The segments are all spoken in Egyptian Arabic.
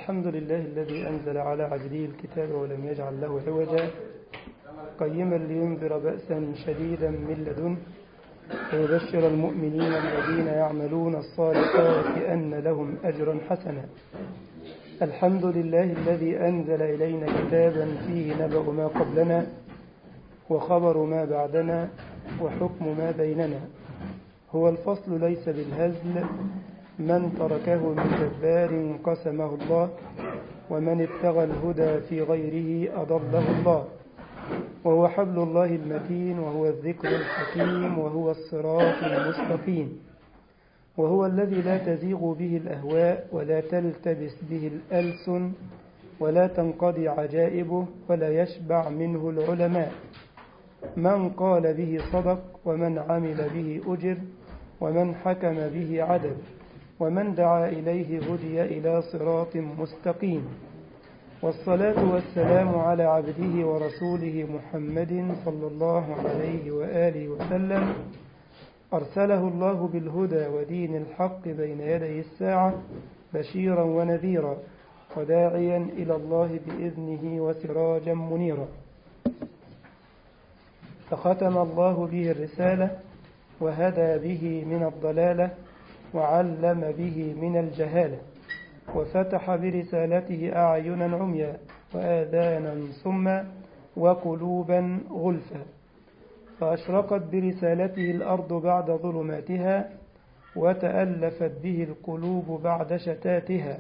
الحمد لله الذي أنزل على عبده الكتاب ولم يجعل له عوجا قيما لينذر بأسا شديدا من لدنه ويبشر المؤمنين الذين يعملون الصالحات أن لهم أجرا حسنا الحمد لله الذي أنزل إلينا كتابا فيه نبأ ما قبلنا وخبر ما بعدنا وحكم ما بيننا هو الفصل ليس بالهزل من تركه من جبار قسمه الله ومن ابتغى الهدى في غيره أضله الله وهو حبل الله المتين وهو الذكر الحكيم وهو الصراط المستقيم وهو الذي لا تزيغ به الأهواء ولا تلتبس به الألسن ولا تنقضي عجائبه ولا يشبع منه العلماء من قال به صدق ومن عمل به أجر ومن حكم به عدل ومن دعا إليه هدي إلى صراط مستقيم والصلاة والسلام على عبده ورسوله محمد صلى الله عليه وآله وسلم أرسله الله بالهدى ودين الحق بين يدي الساعة بشيرا ونذيرا وداعيا إلى الله بإذنه وسراجا منيرا فختم الله به الرسالة وهدى به من الضلالة وعلم به من الجهالة وفتح برسالته أعينا عميا وآذانا صما وقلوبا غلفا فأشرقت برسالته الأرض بعد ظلماتها وتألفت به القلوب بعد شتاتها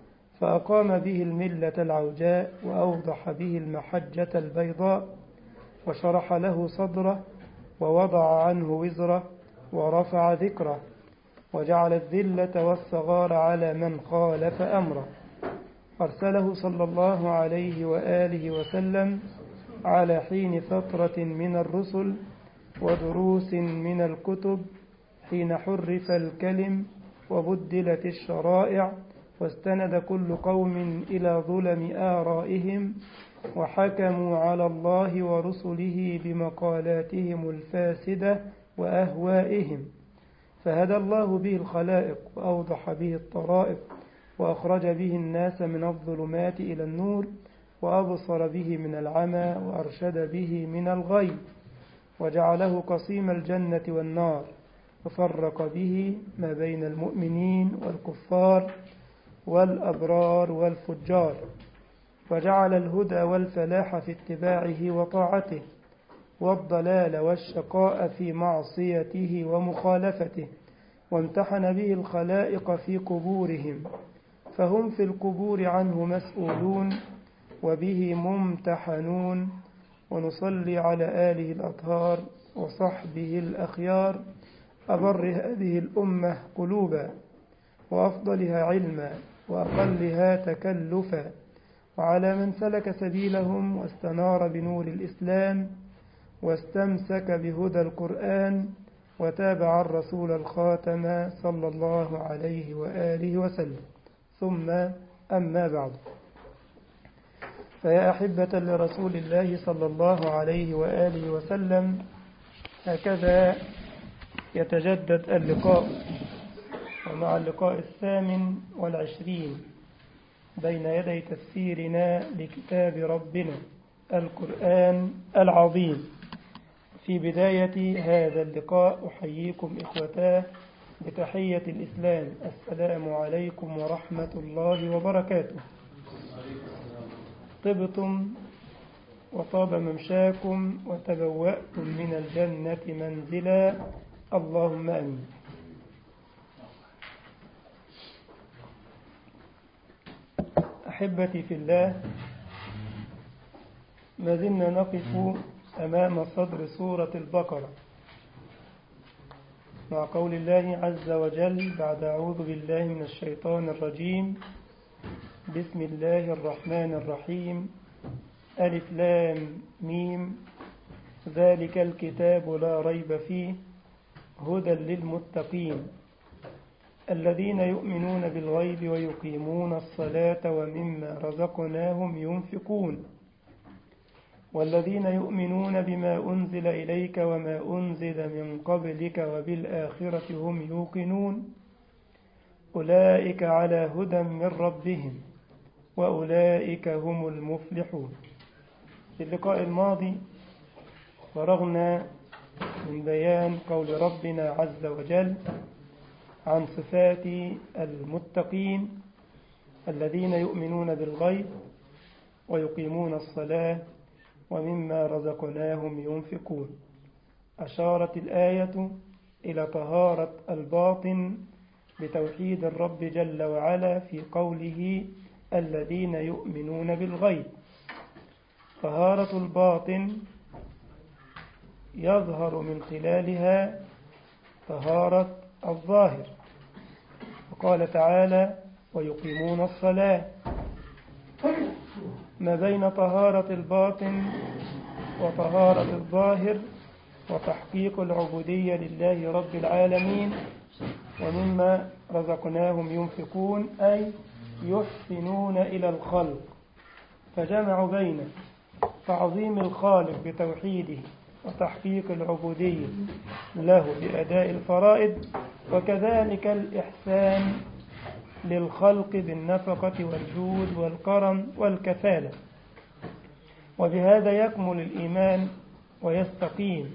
فأقام به الملة العوجاء وأوضح به المحجة البيضاء وشرح له صدره ووضع عنه وزره ورفع ذكره وجعل الذلة والصغار على من خالف أمره أرسله صلى الله عليه وآله وسلم على حين فترة من الرسل ودروس من الكتب حين حرف الكلم وبدلت الشرائع واستند كل قوم إلى ظلم آرائهم وحكموا على الله ورسله بمقالاتهم الفاسدة وأهوائهم فهدى الله به الخلائق وأوضح به الطرائق وأخرج به الناس من الظلمات إلى النور وأبصر به من العمى وأرشد به من الغي وجعله قصيم الجنة والنار وفرق به ما بين المؤمنين والكفار والأبرار والفجار وجعل الهدى والفلاح في اتباعه وطاعته والضلال والشقاء في معصيته ومخالفته وامتحن به الخلائق في قبورهم فهم في القبور عنه مسؤولون وبه ممتحنون ونصلي على آله الأطهار وصحبه الأخيار أبر هذه الأمة قلوبا وأفضلها علما وأقلها تكلفا وعلى من سلك سبيلهم واستنار بنور الإسلام واستمسك بهدى القرآن وتابع الرسول الخاتم صلى الله عليه وآله وسلم ثم أما بعد فيا أحبة لرسول الله صلى الله عليه وآله وسلم هكذا يتجدد اللقاء ومع اللقاء الثامن والعشرين بين يدي تفسيرنا لكتاب ربنا القرآن العظيم في بداية هذا اللقاء أحييكم إخوتاه بتحية الإسلام السلام عليكم ورحمة الله وبركاته طبتم وطاب ممشاكم وتبوأتم من الجنة منزلا اللهم أمين أحبتي في الله ما زلنا نقف أمام صدر سورة البقرة مع قول الله عز وجل بعد أعوذ بالله من الشيطان الرجيم بسم الله الرحمن الرحيم ألف لام ميم ذلك الكتاب لا ريب فيه هدى للمتقين الذين يؤمنون بالغيب ويقيمون الصلاة ومما رزقناهم ينفقون والذين يؤمنون بما أنزل إليك وما أنزل من قبلك وبالآخرة هم يوقنون أولئك على هدى من ربهم وأولئك هم المفلحون في اللقاء الماضي فرغنا من بيان قول ربنا عز وجل عن صفات المتقين الذين يؤمنون بالغيب ويقيمون الصلاة ومما رزقناهم ينفقون أشارت الآية إلى طهارة الباطن بتوحيد الرب جل وعلا في قوله الذين يؤمنون بالغيب طهارة الباطن يظهر من خلالها طهارة الظاهر وقال تعالى ويقيمون الصلاة ما بين طهارة الباطن وطهارة الظاهر وتحقيق العبودية لله رب العالمين ومما رزقناهم ينفقون أي يحسنون إلى الخلق فجمعوا بين تعظيم الخالق بتوحيده وتحقيق العبودية له بأداء الفرائض وكذلك الإحسان للخلق بالنفقة والجود والكرم والكفالة وبهذا يكمل الإيمان ويستقيم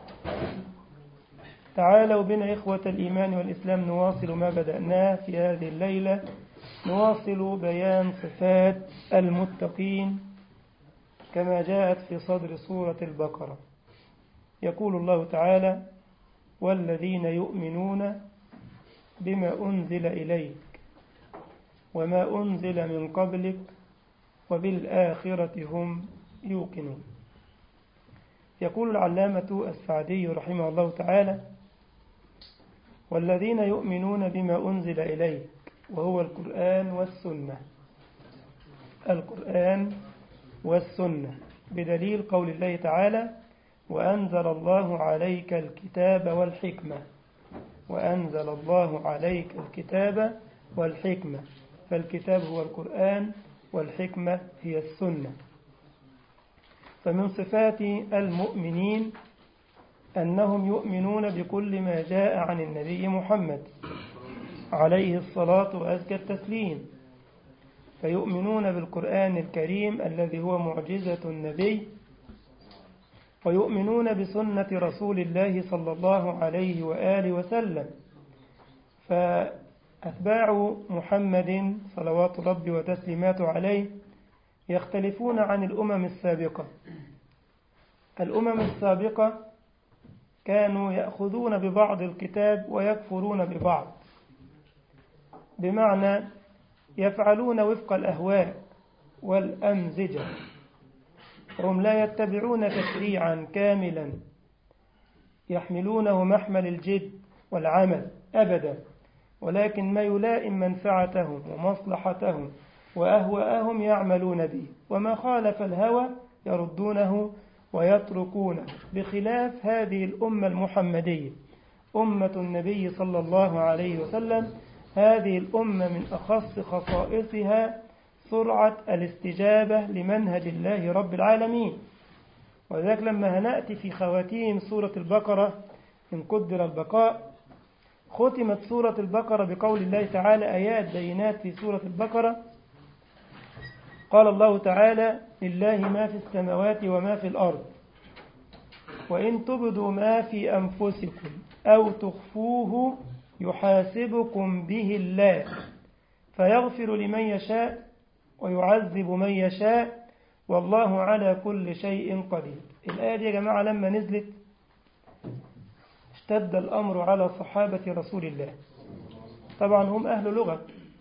تعالوا بنا إخوة الإيمان والإسلام نواصل ما بدأناه في هذه الليلة نواصل بيان صفات المتقين كما جاءت في صدر سورة البقرة يقول الله تعالى والذين يؤمنون بما أنزل إليك وما أنزل من قبلك وبالآخرة هم يوقنون يقول العلامة السعدي رحمه الله تعالى والذين يؤمنون بما أنزل إليك وهو القرآن والسنة القرآن والسنة بدليل قول الله تعالى وأنزل الله عليك الكتاب والحكمة وأنزل الله عليك الكتاب والحكمة فالكتاب هو القرآن والحكمة هي السنة فمن صفات المؤمنين أنهم يؤمنون بكل ما جاء عن النبي محمد عليه الصلاة وأزكى التسليم فيؤمنون بالقرآن الكريم الذي هو معجزة النبي ويؤمنون بسنة رسول الله صلى الله عليه وآله وسلم فأتباع محمد صلوات ربي وتسليماته عليه يختلفون عن الأمم السابقة الأمم السابقة كانوا يأخذون ببعض الكتاب ويكفرون ببعض بمعنى يفعلون وفق الأهواء والأمزجة هم لا يتبعون تشريعا كاملا يحملونه محمل الجد والعمل أبدا ولكن ما يلائم منفعتهم ومصلحتهم وأهواءهم يعملون به وما خالف الهوى يردونه ويتركونه بخلاف هذه الأمة المحمدية أمة النبي صلى الله عليه وسلم هذه الأمة من أخص خصائصها سرعة الاستجابة لمنهج الله رب العالمين ولذلك لما هنأتي في خواتيم سورة البقرة إن قدر البقاء ختمت سورة البقرة بقول الله تعالى آيات بينات في سورة البقرة قال الله تعالى لله ما في السماوات وما في الأرض وإن تبدوا ما في أنفسكم أو تخفوه يحاسبكم به الله فيغفر لمن يشاء ويعذب من يشاء والله على كل شيء قدير الآية دي يا جماعة لما نزلت اشتد الأمر على صحابة رسول الله طبعا هم أهل لغة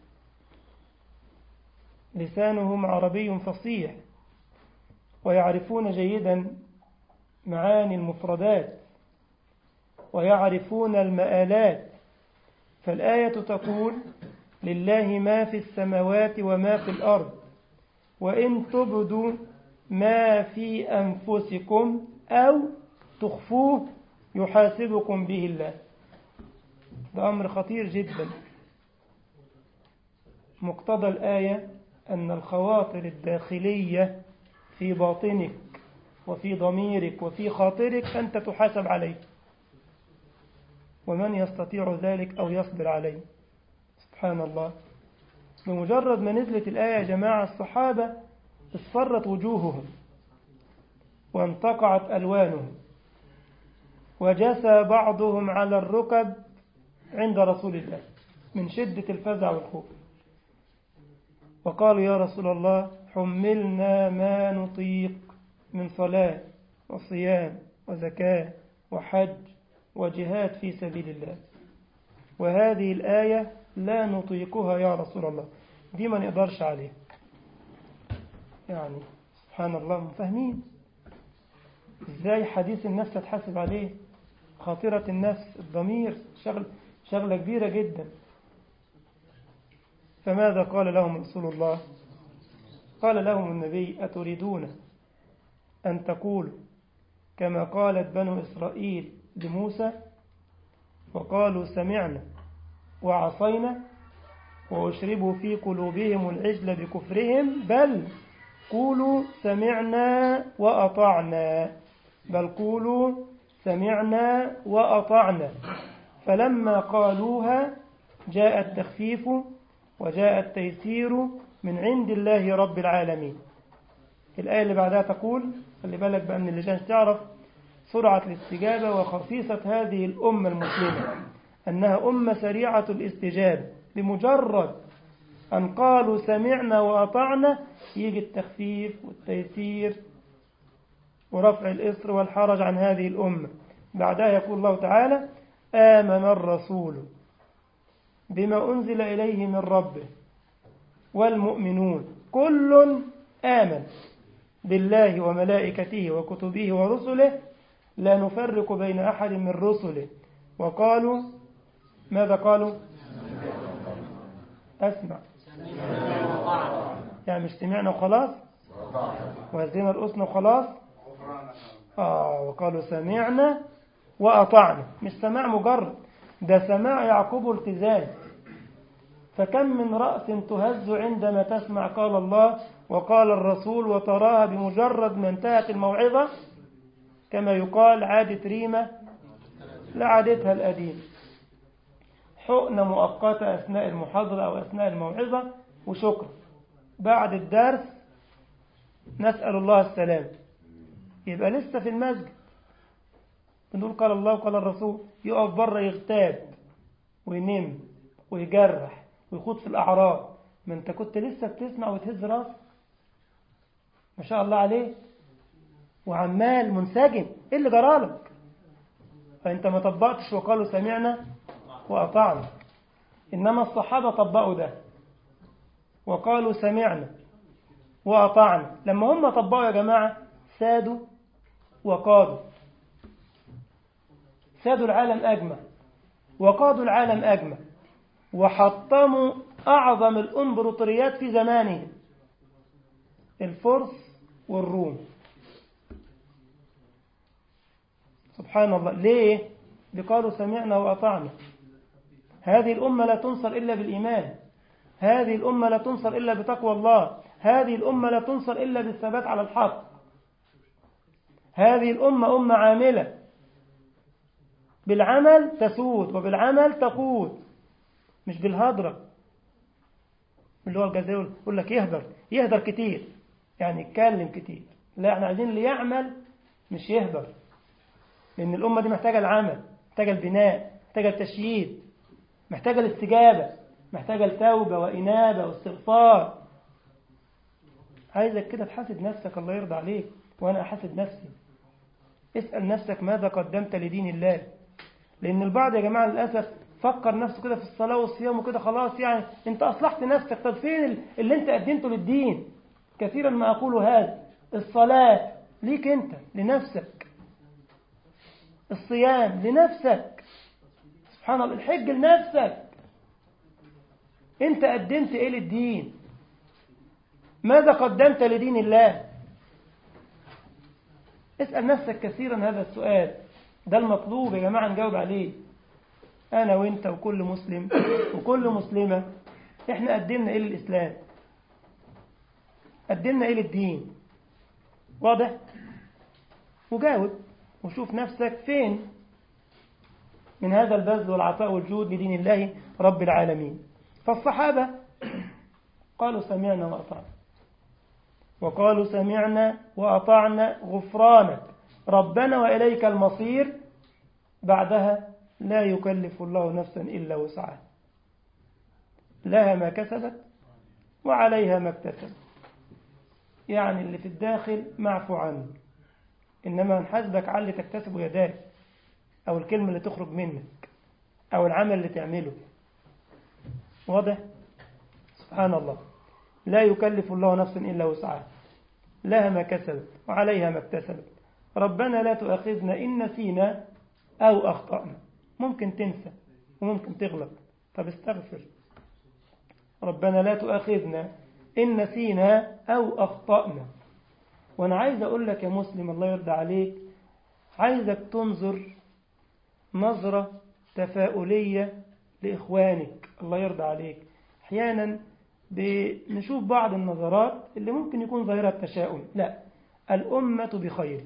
لسانهم عربي فصيح ويعرفون جيدا معاني المفردات ويعرفون المآلات فالآية تقول لله ما في السماوات وما في الأرض وإن تبدوا ما في أنفسكم أو تخفوه يحاسبكم به الله ده أمر خطير جدا مقتضى الآية أن الخواطر الداخلية في باطنك وفي ضميرك وفي خاطرك أنت تحاسب عليه ومن يستطيع ذلك أو يصبر عليه سبحان الله بمجرد ما نزلت الآية يا جماعة الصحابة اصفرت وجوههم وانتقعت ألوانهم وجسى بعضهم على الركب عند رسول الله من شدة الفزع والخوف وقالوا يا رسول الله حملنا ما نطيق من صلاة وصيام وزكاة وحج وجهاد في سبيل الله وهذه الآية لا نطيقها يا رسول الله دي ما نقدرش عليه يعني سبحان الله فاهمين ازاي حديث النفس تتحاسب عليه خاطرة النفس الضمير شغل شغلة كبيرة جدا فماذا قال لهم رسول الله قال لهم النبي أتريدون أن تقولوا كما قالت بنو إسرائيل لموسى وقالوا سمعنا وعصينا وأشربوا في قلوبهم العجل بكفرهم بل قولوا سمعنا وأطعنا بل قولوا سمعنا وأطعنا فلما قالوها جاء التخفيف وجاء التيسير من عند الله رب العالمين الآية اللي بعدها تقول خلي بالك بأن اللجان تعرف سرعة الاستجابة وخصيصة هذه الأمة المسلمة أنها أمة سريعة الاستجابة بمجرد أن قالوا سمعنا وأطعنا يجي التخفيف والتيسير ورفع الإصر والحرج عن هذه الأمة بعدها يقول الله تعالى آمن الرسول بما أنزل إليه من ربه والمؤمنون كل آمن بالله وملائكته وكتبه ورسله لا نفرق بين أحد من رسله وقالوا ماذا قالوا أسمع يعني مش سمعنا وخلاص وهزينا الأسن وخلاص آه وقالوا سمعنا وأطعنا مش سماع مجرد ده سماع يعقوب التزام فكم من رأس تهز عندما تسمع قال الله وقال الرسول وتراها بمجرد ما انتهت الموعظة كما يقال عادت ريمة لعادتها القديم حقنة مؤقتة أثناء المحاضرة أو أثناء الموعظة وشكرا بعد الدرس نسأل الله السلام يبقى لسه في المسجد بنقول قال الله وقال الرسول يقف بره يغتاب وينم ويجرح ويخوض في الأعراض ما انت كنت لسه بتسمع وتهز راسك ما شاء الله عليه وعمال منسجم ايه اللي جرالك فانت ما طبقتش وقالوا سمعنا وأطعنا إنما الصحابة طبقوا ده وقالوا سمعنا وأطعنا لما هم طبقوا يا جماعة سادوا وقادوا سادوا العالم أجمع وقادوا العالم أجمع وحطموا أعظم الإمبراطوريات في زمانهم الفرس والروم سبحان الله ليه؟ قالوا سمعنا وأطعنا هذه الأمة لا تنصر إلا بالإيمان هذه الأمة لا تنصر إلا بتقوى الله هذه الأمة لا تنصر إلا بالثبات على الحق هذه الأمة أمة عاملة بالعمل تسود وبالعمل تقود مش بالهدرة اللي هو الجزائر يقول لك يهدر يهدر كتير يعني يتكلم كتير لا احنا عايزين اللي يعمل مش يهدر لأن الأمة دي محتاجة العمل محتاجة البناء محتاجة التشييد محتاجة الاستجابة محتاجة التوبة وإنابة واستغفار عايزك كده تحاسب نفسك الله يرضى عليك وأنا أحاسب نفسي اسأل نفسك ماذا قدمت لدين الله لأن البعض يا جماعة للأسف فكر نفسه كده في الصلاة والصيام وكده خلاص يعني أنت أصلحت نفسك طب فين اللي أنت قدمته للدين كثيرا ما أقول هذا الصلاة ليك أنت لنفسك الصيام لنفسك سبحان الله الحج لنفسك انت قدمت ايه للدين ماذا قدمت لدين الله اسأل نفسك كثيرا هذا السؤال ده المطلوب يا جماعة نجاوب عليه أنا وإنت وكل مسلم وكل مسلمة إحنا قدمنا إيه للإسلام قدمنا إيه للدين واضح وجاوب وشوف نفسك فين من هذا البذل والعطاء والجود لدين الله رب العالمين فالصحابة قالوا سمعنا وأطعنا وقالوا سمعنا وأطعنا غفرانك ربنا وإليك المصير بعدها لا يكلف الله نفسا إلا وسعها لها ما كسبت وعليها ما اكتسبت يعني اللي في الداخل معفو عنه إنما نحاسبك على اللي تكتسبه يداك أو الكلمة اللي تخرج منك أو العمل اللي تعمله واضح؟ سبحان الله لا يكلف الله نفسا إلا وسعها لها ما كسبت وعليها ما اكتسبت ربنا لا تؤاخذنا إن نسينا أو أخطأنا ممكن تنسى وممكن تغلط طب استغفر ربنا لا تؤاخذنا إن نسينا أو أخطأنا وأنا عايز أقول لك يا مسلم الله يرضى عليك عايزك تنظر نظرة تفاؤلية لإخوانك الله يرضى عليك أحيانا بنشوف بعض النظرات اللي ممكن يكون ظاهرة تشاؤم لا الأمة بخير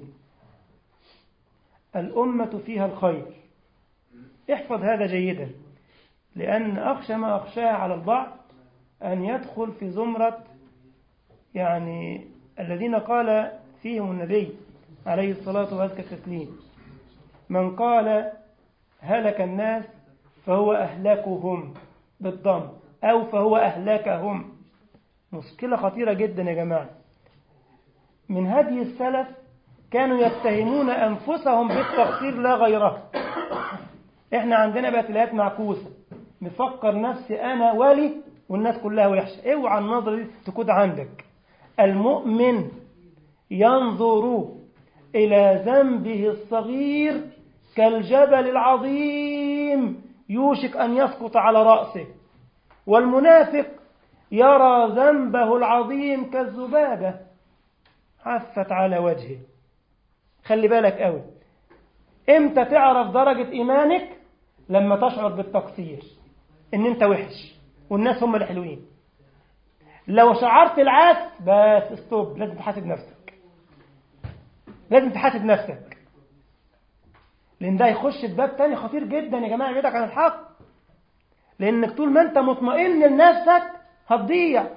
الأمة فيها الخير احفظ هذا جيدا لأن أخشى ما أخشاه على البعض أن يدخل في زمرة يعني الذين قال فيهم النبي عليه الصلاة وأزكى التسليم من قال هلك الناس فهو أهلكهم بالضم أو فهو أهلكهم مشكلة خطيرة جدا يا جماعة من هدي السلف كانوا يتهمون أنفسهم بالتقصير لا غيره احنا عندنا بقت الآيات معكوسة مفكر نفسي أنا ولي والناس كلها وحشة اوعى النظرة دي تكون عندك المؤمن ينظر إلى ذنبه الصغير كالجبل العظيم يوشك أن يسقط على رأسه والمنافق يرى ذنبه العظيم كالذبابة عفت على وجهه خلي بالك قوي امتى تعرف درجة إيمانك لما تشعر بالتقصير ان انت وحش والناس هم الحلوين لو شعرت العكس بس استوب لازم تحاسب نفسك لازم تحاسب نفسك لان ده يخش في باب تاني خطير جدا يا جماعه يبعدك عن الحق لانك طول ما انت مطمئن لنفسك هتضيع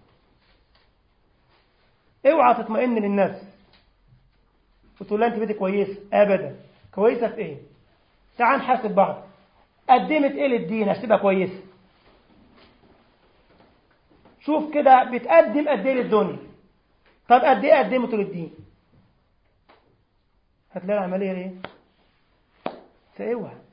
اوعى تطمئن للنفس وتقول لها انت بنتي كويسه ابدا كويسه في ايه تعال نحاسب بعض قدمت ايه للدين عشان تبقى كويسه شوف كده بتقدم قد ايه للدنيا طب قد ايه قدمته للدين هتلاقي العمليه ايه فاوعى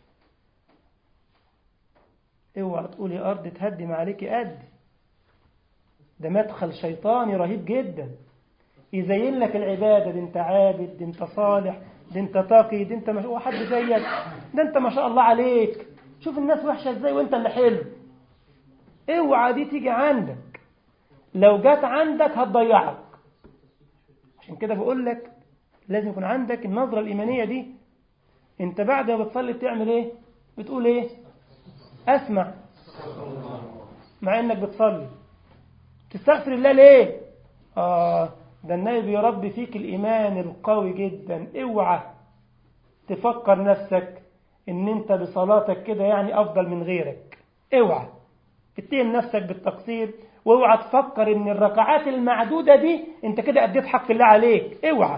اوعى تقول يا ارض تهدم عليك قد ده مدخل شيطاني رهيب جدا يزين لك العباده دي انت عابد دي انت صالح دي انت تقي دي انت مش هو حد زيك ده انت ما شاء الله عليك شوف الناس وحشه ازاي وانت اللي حلو اوعى دي تيجي عندك لو جت عندك هتضيعك عشان كده بقول لك لازم يكون عندك النظرة الإيمانية دي انت بعد ما بتصلي بتعمل ايه بتقول ايه اسمع مع انك بتصلي تستغفر الله ليه اه ده النبي بيربي فيك الإيمان القوي جدا اوعى تفكر نفسك ان انت بصلاتك كده يعني افضل من غيرك اوعى اتهم نفسك بالتقصير واوعى تفكر ان الركعات المعدودة دي انت كده اديت حق الله عليك اوعى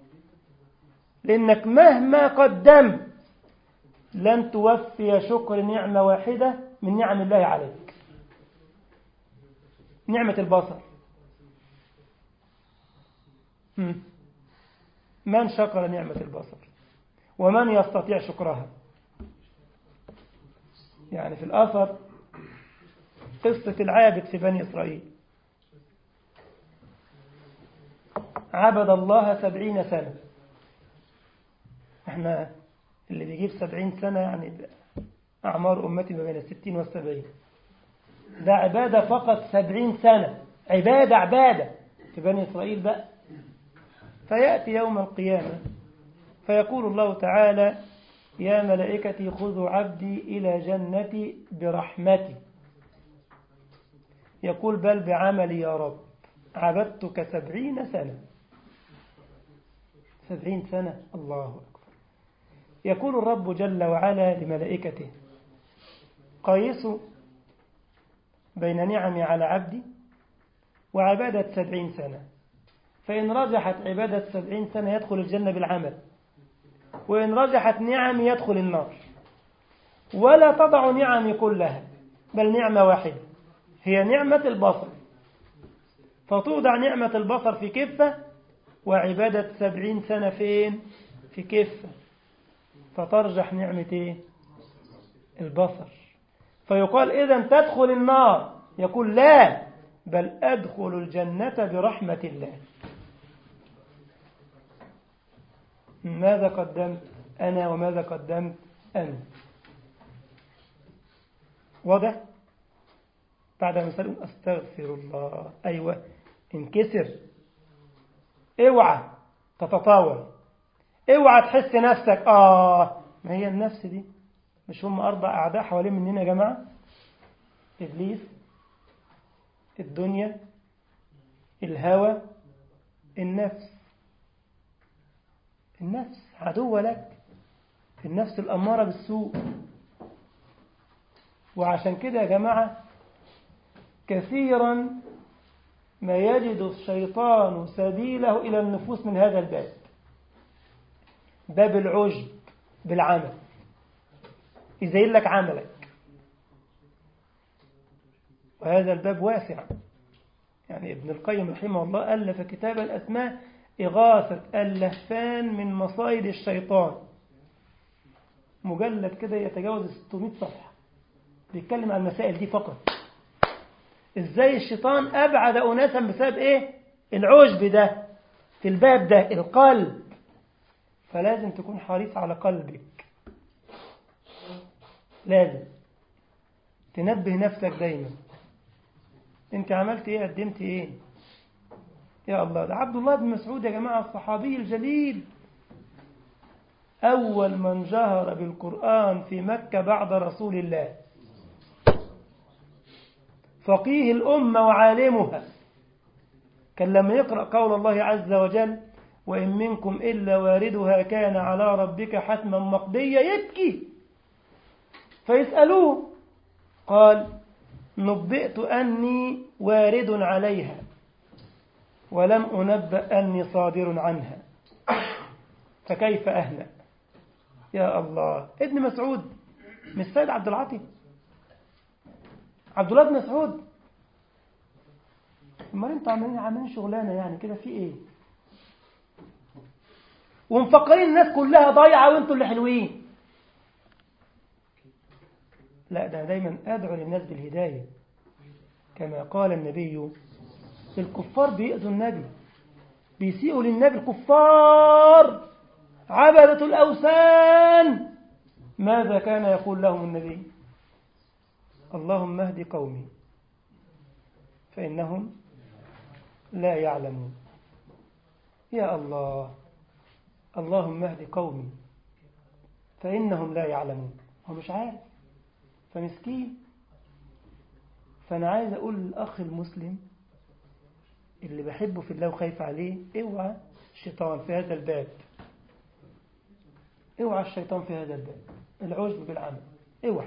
لانك مهما قدمت لن توفي شكر نعمة واحدة من نعم الله عليك نعمة البصر من شكر نعمة البصر ومن يستطيع شكرها يعني في الأثر قصة العابد في بني إسرائيل عبد الله سبعين سنة احنا اللي بيجيب سبعين سنة يعني أعمار أمتي ما بين الستين والسبعين ده عبادة فقط سبعين سنة عبادة عبادة في بني إسرائيل بقى فيأتي يوم القيامة فيقول الله تعالى يا ملائكتي خذوا عبدي إلى جنتي برحمتي يقول بل بعملي يا رب عبدتك سبعين سنة سبعين سنة الله أكبر يقول الرب جل وعلا لملائكته قيسوا بين نعمي على عبدي وعبادة سبعين سنة فإن رجحت عبادة سبعين سنة يدخل الجنة بالعمل وإن رجحت نعم يدخل النار ولا تضع نعم كلها بل نعمة واحدة هي نعمة البصر فتوضع نعمة البصر في كفة وعبادة سبعين سنة فين في كفة فترجح نعمة ايه البصر فيقال إذا تدخل النار يقول لا بل أدخل الجنة برحمة الله ماذا قدمت أنا وماذا قدمت أنت واضح بعد ما سألهم أستغفر الله أيوة انكسر اوعى تتطاول اوعى تحس نفسك آه ما هي النفس دي مش هم أربع أعداء حوالين مننا يا جماعة إبليس الدنيا الهوى النفس النفس عدو لك النفس الأمارة بالسوء وعشان كده يا جماعة كثيرا ما يجد الشيطان سبيله إلى النفوس من هذا الباب باب العجب بالعمل يزين لك عملك وهذا الباب واسع يعني ابن القيم رحمه الله ألف كتابا أسماه إغاثة اللهفان من مصائد الشيطان مجلد كده يتجاوز 600 صفحة بيتكلم عن المسائل دي فقط ازاي الشيطان أبعد أناسا بسبب إيه العجب ده في الباب ده القلب فلازم تكون حريص على قلبك لازم تنبه نفسك دايما انت عملت ايه قدمت ايه يا الله ده عبد الله بن مسعود يا جماعة الصحابي الجليل أول من جهر بالقرآن في مكة بعد رسول الله فقيه الأمة وعالمها كان لما يقرأ قول الله عز وجل وإن منكم إلا واردها كان على ربك حتما مقضيا يبكي فيسألوه قال نبئت أني وارد عليها ولم أنبأ أني صادر عنها فكيف أهنأ يا الله ابن مسعود مش سيد عبد العاطي عبد الله بن مسعود امال انتوا عاملين عاملين شغلانه يعني كده في ايه ومفكرين الناس كلها ضايعه وانتوا اللي حلوين لا ده دايما ادعو للناس بالهدايه كما قال النبي الكفار بيأذوا النبي بيسيئوا للنبي الكفار عبدة الأوثان ماذا كان يقول لهم النبي اللهم اهد قومي فإنهم لا يعلمون يا الله اللهم اهد قومي فإنهم لا يعلمون هو مش عارف فمسكين فأنا عايز أقول للأخ المسلم اللي بحبه في الله وخايف عليه اوعى الشيطان في هذا الباب اوعى الشيطان في هذا الباب العجب بالعمل اوعى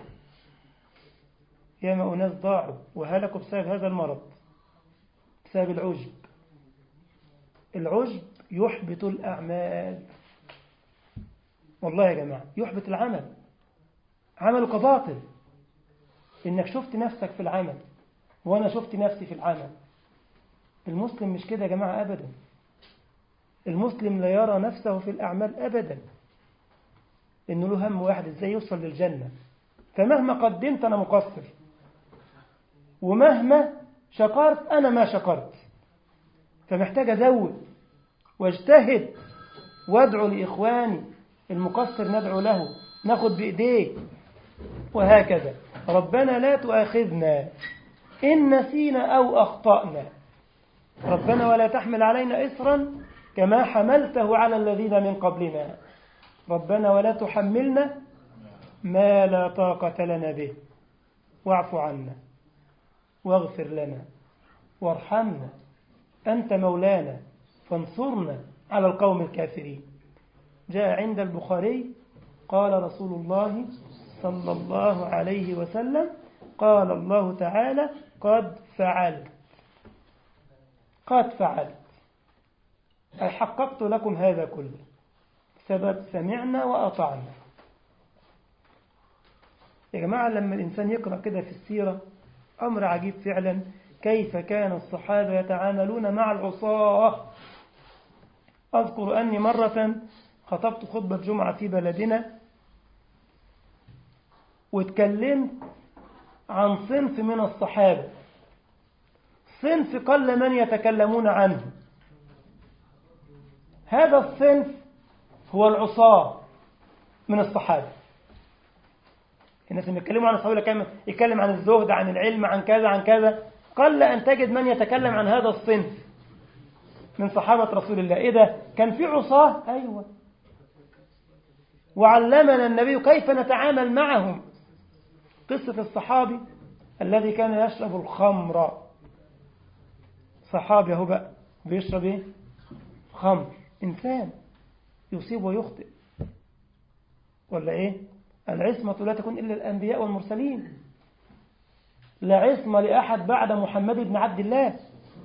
ياما أناس ضاعوا وهلكوا بسبب هذا المرض بسبب العجب العجب يحبط الأعمال والله يا جماعة يحبط العمل عملك باطل إنك شفت نفسك في العمل وأنا شفت نفسي في العمل المسلم مش كده يا جماعة أبدا المسلم لا يرى نفسه في الأعمال أبدا إنه له هم واحد إزاي يوصل للجنة فمهما قدمت أنا مقصر ومهما شكرت أنا ما شكرت فمحتاج أزود واجتهد وادعو لإخواني المقصر ندعو له ناخد بإيديه وهكذا ربنا لا تؤاخذنا إن نسينا أو أخطأنا ربنا ولا تحمل علينا إصرا كما حملته على الذين من قبلنا ربنا ولا تحملنا ما لا طاقة لنا به واعف عنا واغفر لنا وارحمنا أنت مولانا فانصرنا على القوم الكافرين جاء عند البخاري قال رسول الله صلى الله عليه وسلم قال الله تعالى قد فعلت قد فعلت أي حققت لكم هذا كله سبب سمعنا وأطعنا يا جماعة لما الإنسان يقرأ كده في السيرة أمر عجيب فعلا كيف كان الصحابة يتعاملون مع العصاة أذكر أني مرة خطبت خطبة جمعة في بلدنا واتكلمت عن صنف من الصحابة صنف قل من يتكلمون عنه هذا الصنف هو العصاة من الصحابة الناس اللي يتكلموا عن الصحابة كان يتكلم عن الزهد عن العلم عن كذا عن كذا قل أن تجد من يتكلم عن هذا الصنف من صحابة رسول الله إيه ده كان في عصاة أيوة وعلمنا النبي كيف نتعامل معهم قصة الصحابي الذي كان يشرب الخمر صحابي اهو بقى بيشرب ايه خمر إنسان يصيب ويخطئ ولا إيه العصمة لا تكون إلا الأنبياء والمرسلين لا عصمة لأحد بعد محمد بن عبد الله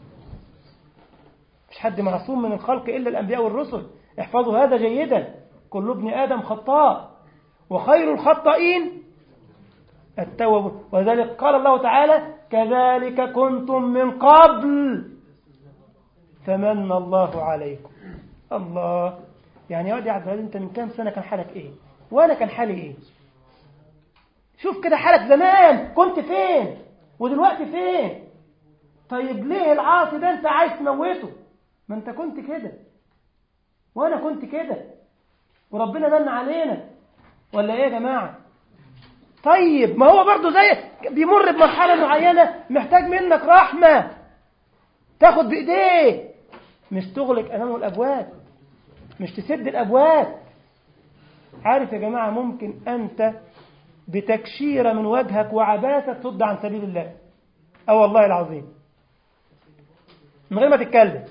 مش حد معصوم من الخلق إلا الأنبياء والرسل احفظوا هذا جيدا كل ابن آدم خطاء وخير الخطائين التوب وذلك قال الله تعالى كذلك كنتم من قبل فمن الله عليكم الله يعني يا واد يا عبد العزيز انت من كام سنة كان حالك ايه وانا كان حالي ايه شوف كده حالك زمان كنت فين ودلوقتي فين طيب ليه العاصي ده انت عايز تموته ما انت كنت كده وانا كنت كده وربنا من علينا ولا ايه يا جماعة طيب ما هو برضه زي بيمر بمرحلة معينة محتاج منك رحمة تاخد بإيديه مش تغلق أمامه الأبواب مش تسد الأبواب عارف يا جماعة ممكن أنت بتكشيرة من وجهك وعباثة تصد عن سبيل الله أو والله العظيم من غير ما تتكلم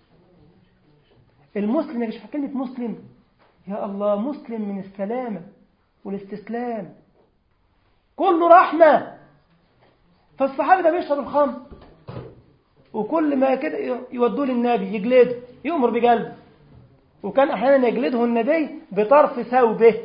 المسلم يا جماعة كلمة مسلم يا الله مسلم من السلامة والاستسلام كله رحمة فالصحابي ده بيشرب الخمر وكل ما كده يودوه للنبي يجلده يؤمر بجلده وكان أحيانا يجلده النبي بطرف ثوبه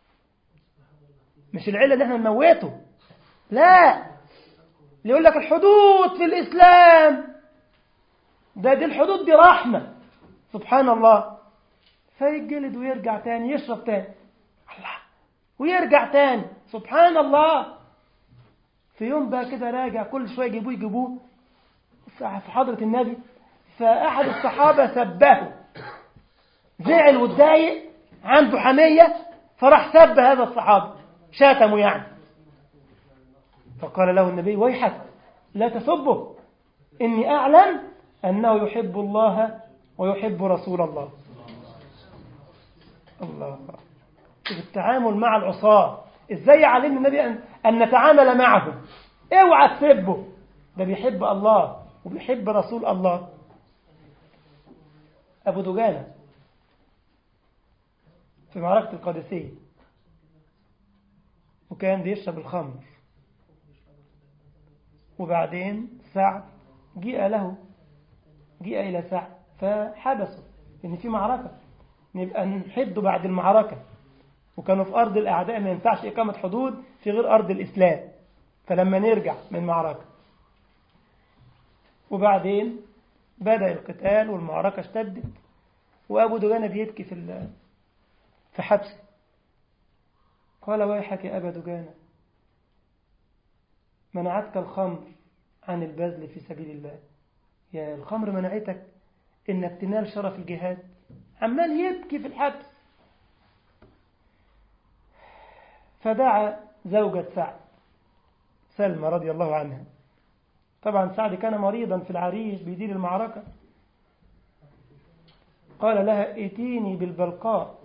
مش العلة اللي احنا نموته لا يقول لك الحدود في الإسلام ده دي الحدود دي رحمة سبحان الله فيجلد ويرجع تاني يشرب تاني الله ويرجع تاني سبحان الله في يوم بقى كده راجع كل شوية يجيبوه يجيبوه في حضرة النبي فأحد الصحابة سبه زعل واتضايق عنده حمية فراح سب هذا الصحابي شاتمه يعني فقال له النبي ويحك لا تسبه إني أعلم أنه يحب الله ويحب رسول الله الله التعامل مع العصاة ازاي يعلمنا النبي أن, أن نتعامل معهم اوعى تسبه ده بيحب الله وبيحب رسول الله أبو دجانة في معركة القادسية وكان بيشرب الخمر وبعدين سعد جيء له جيء إلى سعد فحبسه إن في معركة نبقى نحده بعد المعركة وكانوا في أرض الأعداء ما ينفعش إقامة حدود في غير أرض الإسلام فلما نرجع من معركة وبعدين بدأ القتال والمعركة اشتدت وأبو دجانة بيبكي في في حبسه قال ويحك يا أبا دجانة منعتك الخمر عن البذل في سبيل الله يا الخمر منعتك إنك تنال شرف الجهاد عمال يبكي في الحبس فدعا زوجة سعد سلمى رضي الله عنها طبعا سعد كان مريضا في العريش بيدير المعركة قال لها ائتيني بالبلقاء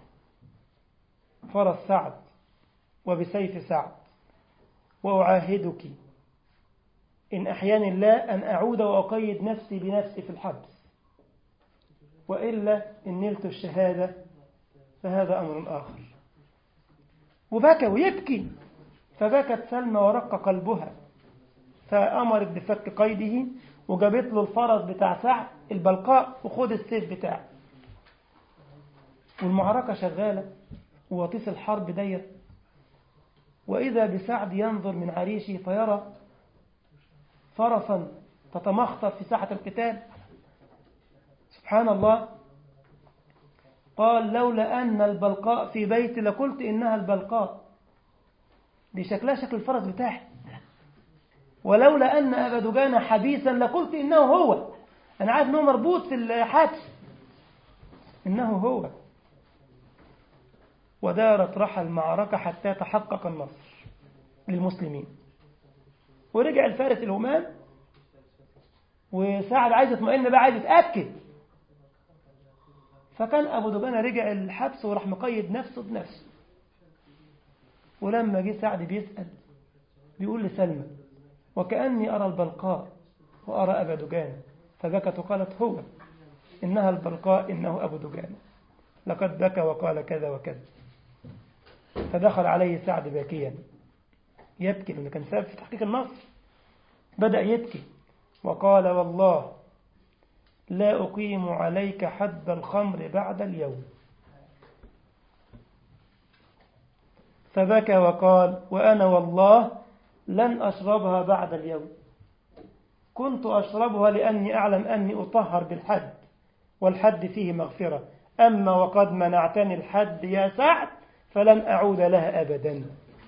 فرس سعد وبسيف سعد وأعاهدك إن أحياني الله أن أعود وأقيد نفسي بنفسي في الحبس وإلا إن نلت الشهادة فهذا أمر آخر وبكى ويبكي فبكت سلمى ورق قلبها فأمرت بفك قيده وجابت له الفرس بتاع سعد البلقاء وخد السيف بتاعه والمعركة شغالة ووطيس الحرب دير وإذا بسعد ينظر من عريشه فيرى فرسا تتمخطر في ساحة القتال سبحان الله قال لولا أن البلقاء في بيتي لقلت إنها البلقاء دي شكلها شكل الفرس بتاعي ولولا أن أبا دجانة حبيسا لقلت إنه هو أنا عارف إنه مربوط في الحبس إنه هو ودارت رحى المعركة حتى تحقق النصر للمسلمين ورجع الفارس الهمام وسعد عايز يطمئن بقى عايز يتأكد فكان أبو دجانة رجع الحبس وراح مقيد نفسه بنفسه ولما جه سعد بيسأل بيقول لسلمى وكأني أرى البلقاء وأرى أبا دجانة فبكت وقالت هو إنها البلقاء إنه أبو دجانة لقد بكى وقال كذا وكذا فدخل عليه سعد باكيا يبكي لأنه كان سبب في تحقيق النصر بدأ يبكي وقال والله لا أقيم عليك حد الخمر بعد اليوم فبكى وقال وأنا والله لن أشربها بعد اليوم كنت أشربها لأني أعلم أني أطهر بالحد والحد فيه مغفرة أما وقد منعتني الحد يا سعد فلن أعود لها أبدا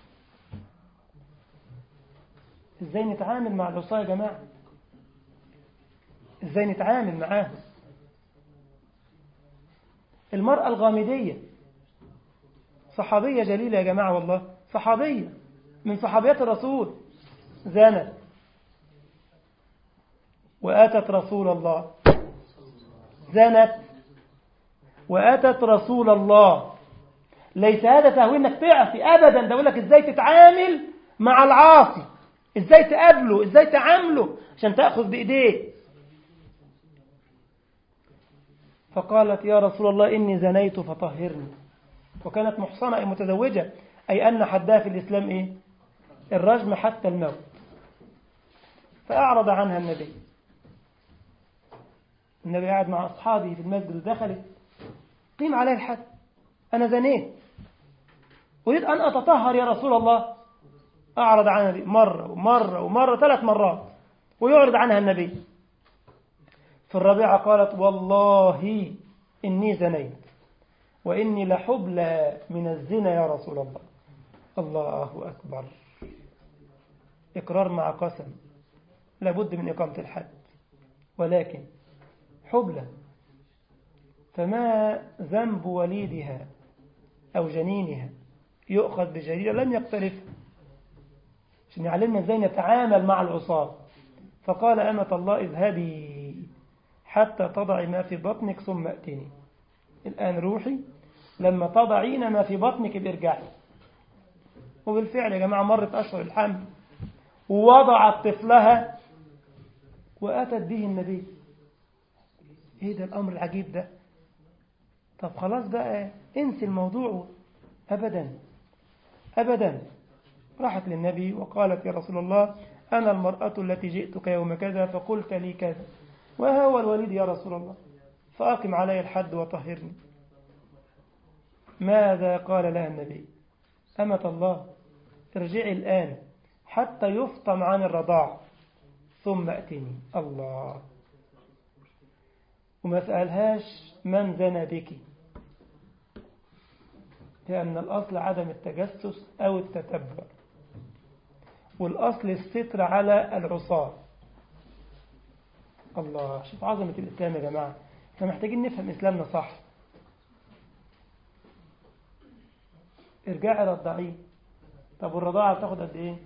إزاي نتعامل مع العصاة يا جماعة إزاي نتعامل معاهم المرأة الغامدية صحابية جليلة يا جماعة والله صحابية من صحابيات الرسول زانت وآتت رسول الله زنت وآتت رسول الله ليس هذا تهوي انك تعصي ابدا ده لك ازاي تتعامل مع العاصي ازاي تقابله ازاي تعامله عشان تاخذ بايديه فقالت يا رسول الله اني زنيت فطهرني وكانت محصنه اي متزوجه اي ان حدها في الاسلام ايه الرجم حتى الموت فاعرض عنها النبي النبي قاعد مع اصحابه في المسجد ودخلت قيم عليه الحد أنا زنيت أريد أن أتطهر يا رسول الله أعرض عنها النبي مرة ومرة ومرة ثلاث مرات ويعرض عنها النبي في الرابعة قالت والله إني زنيت وإني لحبلى من الزنا يا رسول الله الله أكبر إقرار مع قسم لابد من إقامة الحد ولكن حبلى فما ذنب وليدها أو جنينها يؤخذ بجريرة لم يقترفها عشان يعلمنا ازاي نتعامل مع العصاة فقال أمة الله اذهبي حتى تضعي ما في بطنك ثم أتني الآن روحي لما تضعين ما في بطنك بارجعي وبالفعل يا جماعة مرت أشهر الحمل ووضعت طفلها وأتت به النبي ايه ده الأمر العجيب ده طب خلاص بقى انسي الموضوع أبدا أبدا راحت للنبي وقالت يا رسول الله أنا المرأة التي جئتك يوم كذا فقلت لي كذا وهو الوليد يا رسول الله فأقم علي الحد وطهرني ماذا قال لها النبي أمة الله ارجعي الآن حتى يفطم عن الرضاع ثم أتني الله وما سألهاش من زنى بك لأن الأصل عدم التجسس أو التتبع والأصل الستر على العصاة الله شوف عظمة الإسلام يا جماعة احنا محتاجين نفهم إسلامنا صح ارجعي رضعيه طب والرضاعة بتاخد قد إيه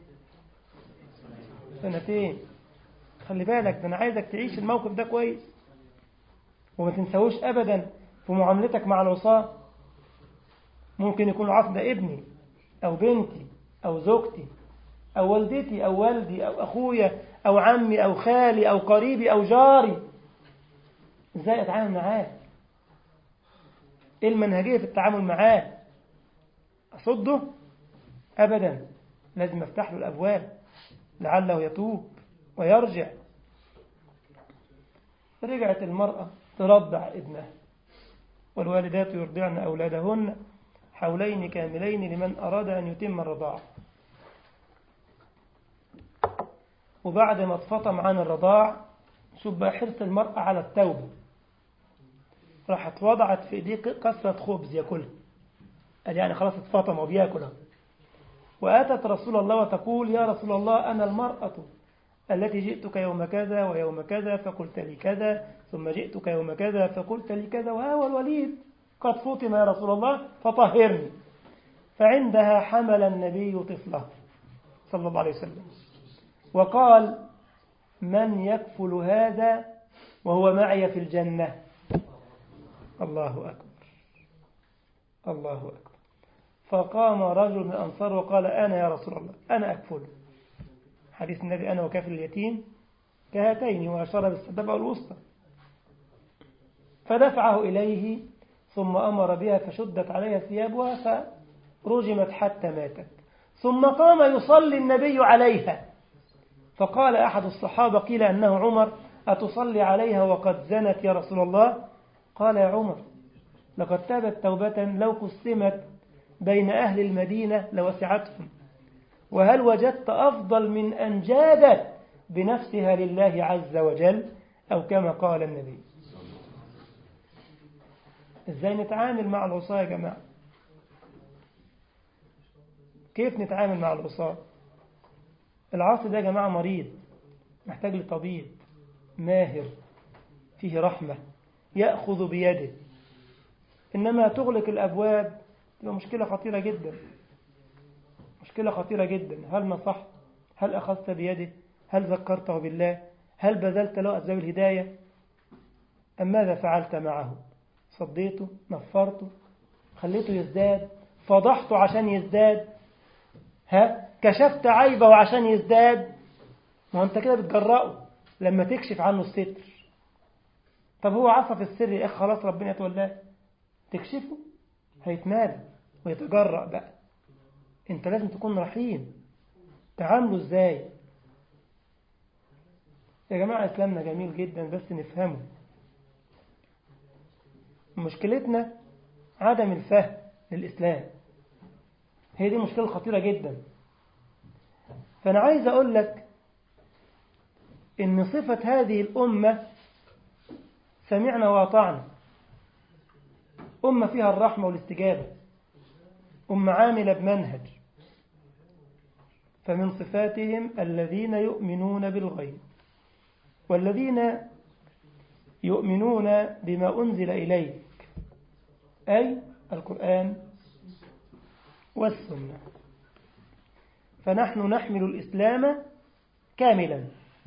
سنتين خلي بالك ده أنا عايزك تعيش الموقف ده كويس وما تنساوش أبدا في معاملتك مع العصاة ممكن يكون العصر ده ابني أو بنتي أو زوجتي أو والدتي أو والدي أو أخويا أو عمي أو خالي أو قريبي أو جاري إزاي أتعامل معاه إيه المنهجية في التعامل معاه أصده أبدا لازم أفتح له الأبواب لعله يتوب ويرجع رجعت المرأة ترضع ابنها والوالدات يرضعن أولادهن حولين كاملين لمن أراد أن يتم الرضاعة وبعد ما اتفطم عن الرضاع شوف بقى حرص المرأة على التوبة راحت وضعت في ايديه كسرة خبز ياكلها قال يعني خلاص اتفطم وبياكلها وأتت رسول الله وتقول يا رسول الله أنا المرأة التي جئتك يوم كذا ويوم كذا فقلت لي كذا ثم جئتك يوم كذا فقلت لي كذا وهو الوليد قد فطم يا رسول الله فطهرني فعندها حمل النبي طفله صلى الله عليه وسلم وقال من يكفل هذا وهو معي في الجنة الله أكبر الله أكبر فقام رجل من الأنصار وقال أنا يا رسول الله أنا أكفله حديث النبي أنا وكافل اليتيم كهاتين وأشار بالسبابة والوسطى فدفعه إليه ثم أمر بها فشدت عليها ثيابها فرجمت حتى ماتت ثم قام يصلي النبي عليها فقال أحد الصحابة قيل أنه عمر أتصلي عليها وقد زنت يا رسول الله قال يا عمر لقد تابت توبة لو قسمت بين أهل المدينة لوسعتهم وهل وجدت أفضل من أن جادت بنفسها لله عز وجل أو كما قال النبي إزاي نتعامل مع العصاة يا جماعة كيف نتعامل مع العصاة العاصي ده يا جماعة مريض محتاج لطبيب ماهر فيه رحمة يأخذ بيده إنما تغلق الأبواب تبقى مشكلة خطيرة جدا مشكلة خطيرة جدا هل نصحت هل أخذت بيده هل ذكرته بالله هل بذلت له أسباب الهداية أم ماذا فعلت معه صديته نفرته خليته يزداد فضحته عشان يزداد ها كشفت عيبه عشان يزداد ما انت كده بتجرأه لما تكشف عنه الستر طب هو عصى في السر يا اخي خلاص ربنا يتولاه تكشفه هيتمال ويتجرأ بقى انت لازم تكون رحيم تعامله ازاي يا جماعة إسلامنا جميل جدا بس نفهمه مشكلتنا عدم الفهم للإسلام هي دي مشكلة خطيرة جدا فأنا عايز أقول لك إن صفة هذه الأمة سمعنا وأطعنا أمة فيها الرحمة والاستجابة أمة عاملة بمنهج فمن صفاتهم الذين يؤمنون بالغيب والذين يؤمنون بما أنزل إليك أي القرآن والسنة فنحن نحمل الإسلام كاملا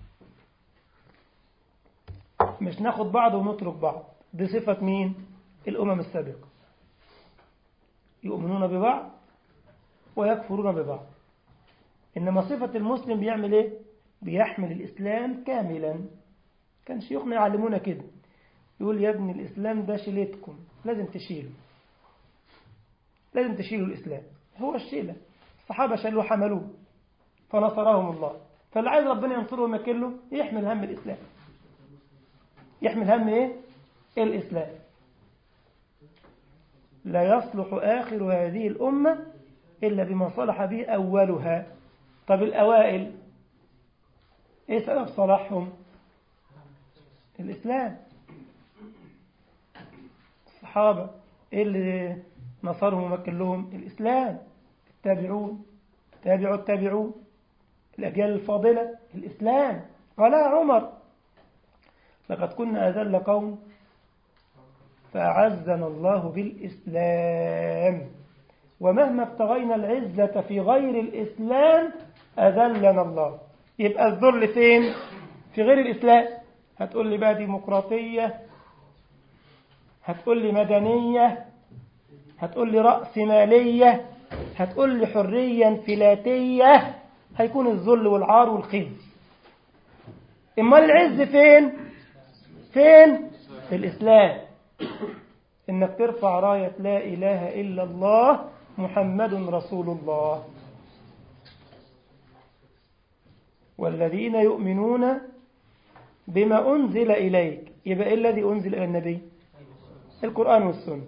مش ناخد بعض ونترك بعض بصفة مين الأمم السابقة يؤمنون ببعض ويكفرون ببعض إنما صفة المسلم بيعمل إيه بيحمل الإسلام كاملا كان شيوخنا يعلمونا كده يقول يا ابن الإسلام ده شيلتكم لازم تشيله لازم تشيلوا الإسلام هو الشيلة الصحابة شالوه حملوه فنصرهم الله فاللي عايز ربنا ينصره ويمكنه يحمل هم الإسلام يحمل هم إيه؟ الإسلام لا يصلح آخر هذه الأمة إلا بما صلح به أولها طب الأوائل إيه سبب صلاحهم الإسلام الصحابة إيه اللي نصرهم ومكن لهم الإسلام التابعون تابعوا التابعون الأجيال الفاضلة الإسلام قال يا عمر لقد كنا أذل قوم فأعزنا الله بالإسلام ومهما ابتغينا العزة في غير الإسلام أذلنا الله يبقى الذل فين في غير الإسلام هتقول لي بقى ديمقراطية هتقول لي مدنية هتقول لي رأس مالية هتقول لي حرية انفلاتية هيكون الذل والعار والخزي امال العز فين فين في الإسلام إنك ترفع راية لا إله إلا الله محمد رسول الله والذين يؤمنون بما أنزل إليك يبقى إيه الذي أنزل إلى النبي القرآن والسنة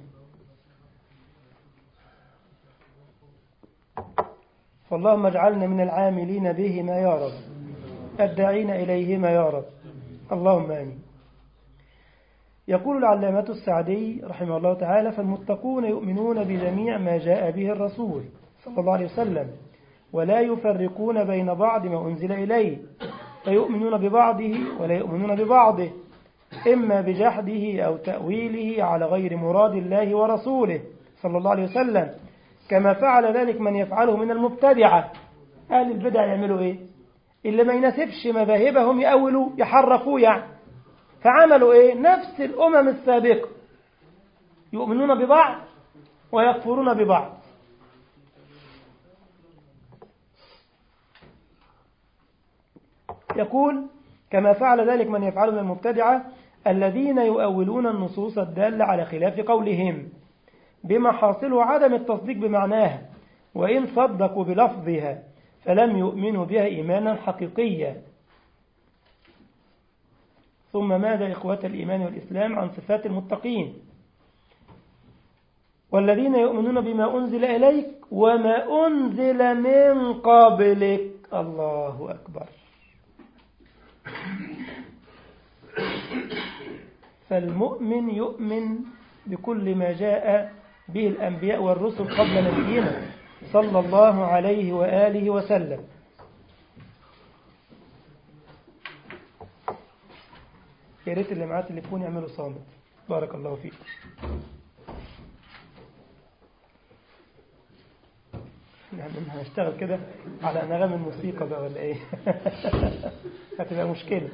فاللهم اجعلنا من العاملين بهما يا رب الداعين إليهما يا رب اللهم آمين يقول العلامة السعدي رحمه الله تعالى فالمتقون يؤمنون بجميع ما جاء به الرسول صلى الله عليه وسلم ولا يفرقون بين بعض ما أنزل إليه فيؤمنون ببعضه ولا يؤمنون ببعضه إما بجحده أو تأويله على غير مراد الله ورسوله صلى الله عليه وسلم كما فعل ذلك من يفعله من المبتدعة أهل البدع يعملوا إيه اللي ما يناسبش مذاهبهم يأولوا يحرفوا يعني فعملوا إيه نفس الأمم السابقة يؤمنون ببعض ويكفرون ببعض يقول كما فعل ذلك من يفعل من المبتدعة الذين يؤولون النصوص الدالة على خلاف قولهم بما حاصله عدم التصديق بمعناها وإن صدقوا بلفظها فلم يؤمنوا بها إيمانا حقيقيا ثم ماذا إخوة الإيمان والإسلام عن صفات المتقين والذين يؤمنون بما أنزل إليك وما أنزل من قبلك الله أكبر فالمؤمن يؤمن بكل ما جاء به الأنبياء والرسل قبل نبينا صلى الله عليه وآله وسلم يا ريت اللي معاه تليفون يعملوا صامت بارك الله فيك يعني هنشتغل كده على نغم الموسيقى بقى ولا ايه هتبقى مشكلة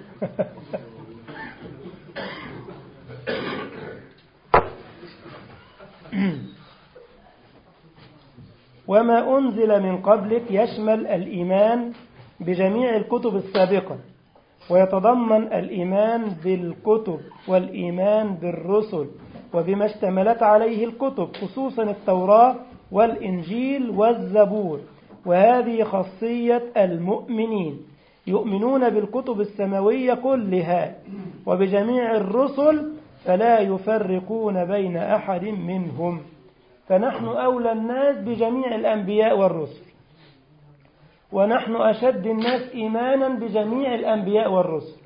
وما أنزل من قبلك يشمل الإيمان بجميع الكتب السابقة ويتضمن الإيمان بالكتب والإيمان بالرسل وبما اشتملت عليه الكتب خصوصا التوراة والإنجيل والزبور وهذه خاصية المؤمنين يؤمنون بالكتب السماوية كلها وبجميع الرسل فلا يفرقون بين أحد منهم فنحن أولى الناس بجميع الأنبياء والرسل ونحن أشد الناس إيمانا بجميع الأنبياء والرسل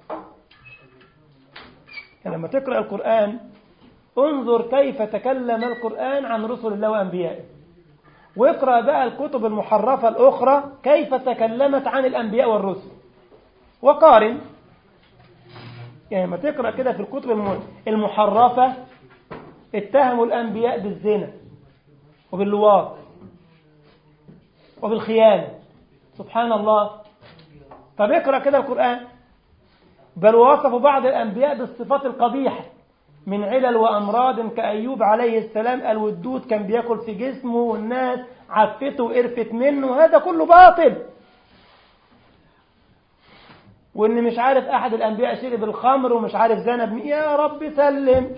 لما تقرأ القرآن انظر كيف تكلم القرآن عن رسل الله وأنبيائه واقرأ بقى الكتب المحرفة الأخرى كيف تكلمت عن الأنبياء والرسل وقارن يعني لما تقرأ كده في الكتب المحرفة اتهموا الأنبياء بالزنا وباللواط وبالخيانة سبحان الله طب اقرأ كده القرآن بل وصفوا بعض الأنبياء بالصفات القبيحة من علل وأمراض كأيوب عليه السلام الودود كان بياكل في جسمه والناس عفته وقرفت منه هذا كله باطل وإن مش عارف أحد الأنبياء شرب الخمر ومش عارف زنب يا رب سلم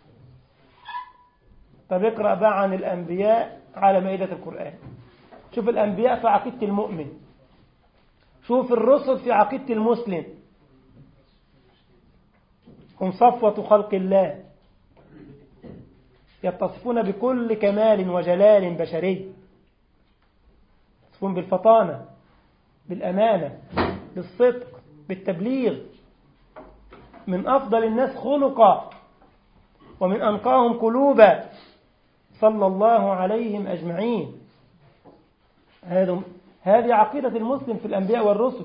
طب اقرأ بقى عن الأنبياء على مائدة القرآن شوف الأنبياء في عقيدة المؤمن شوف الرسل في عقيدة المسلم هم صفوة خلق الله يتصفون بكل كمال وجلال بشري يتصفون بالفطانة بالأمانة بالصدق بالتبليغ من أفضل الناس خلقا ومن أنقاهم قلوبا صلى الله عليهم أجمعين هذه عقيدة المسلم في الأنبياء والرسل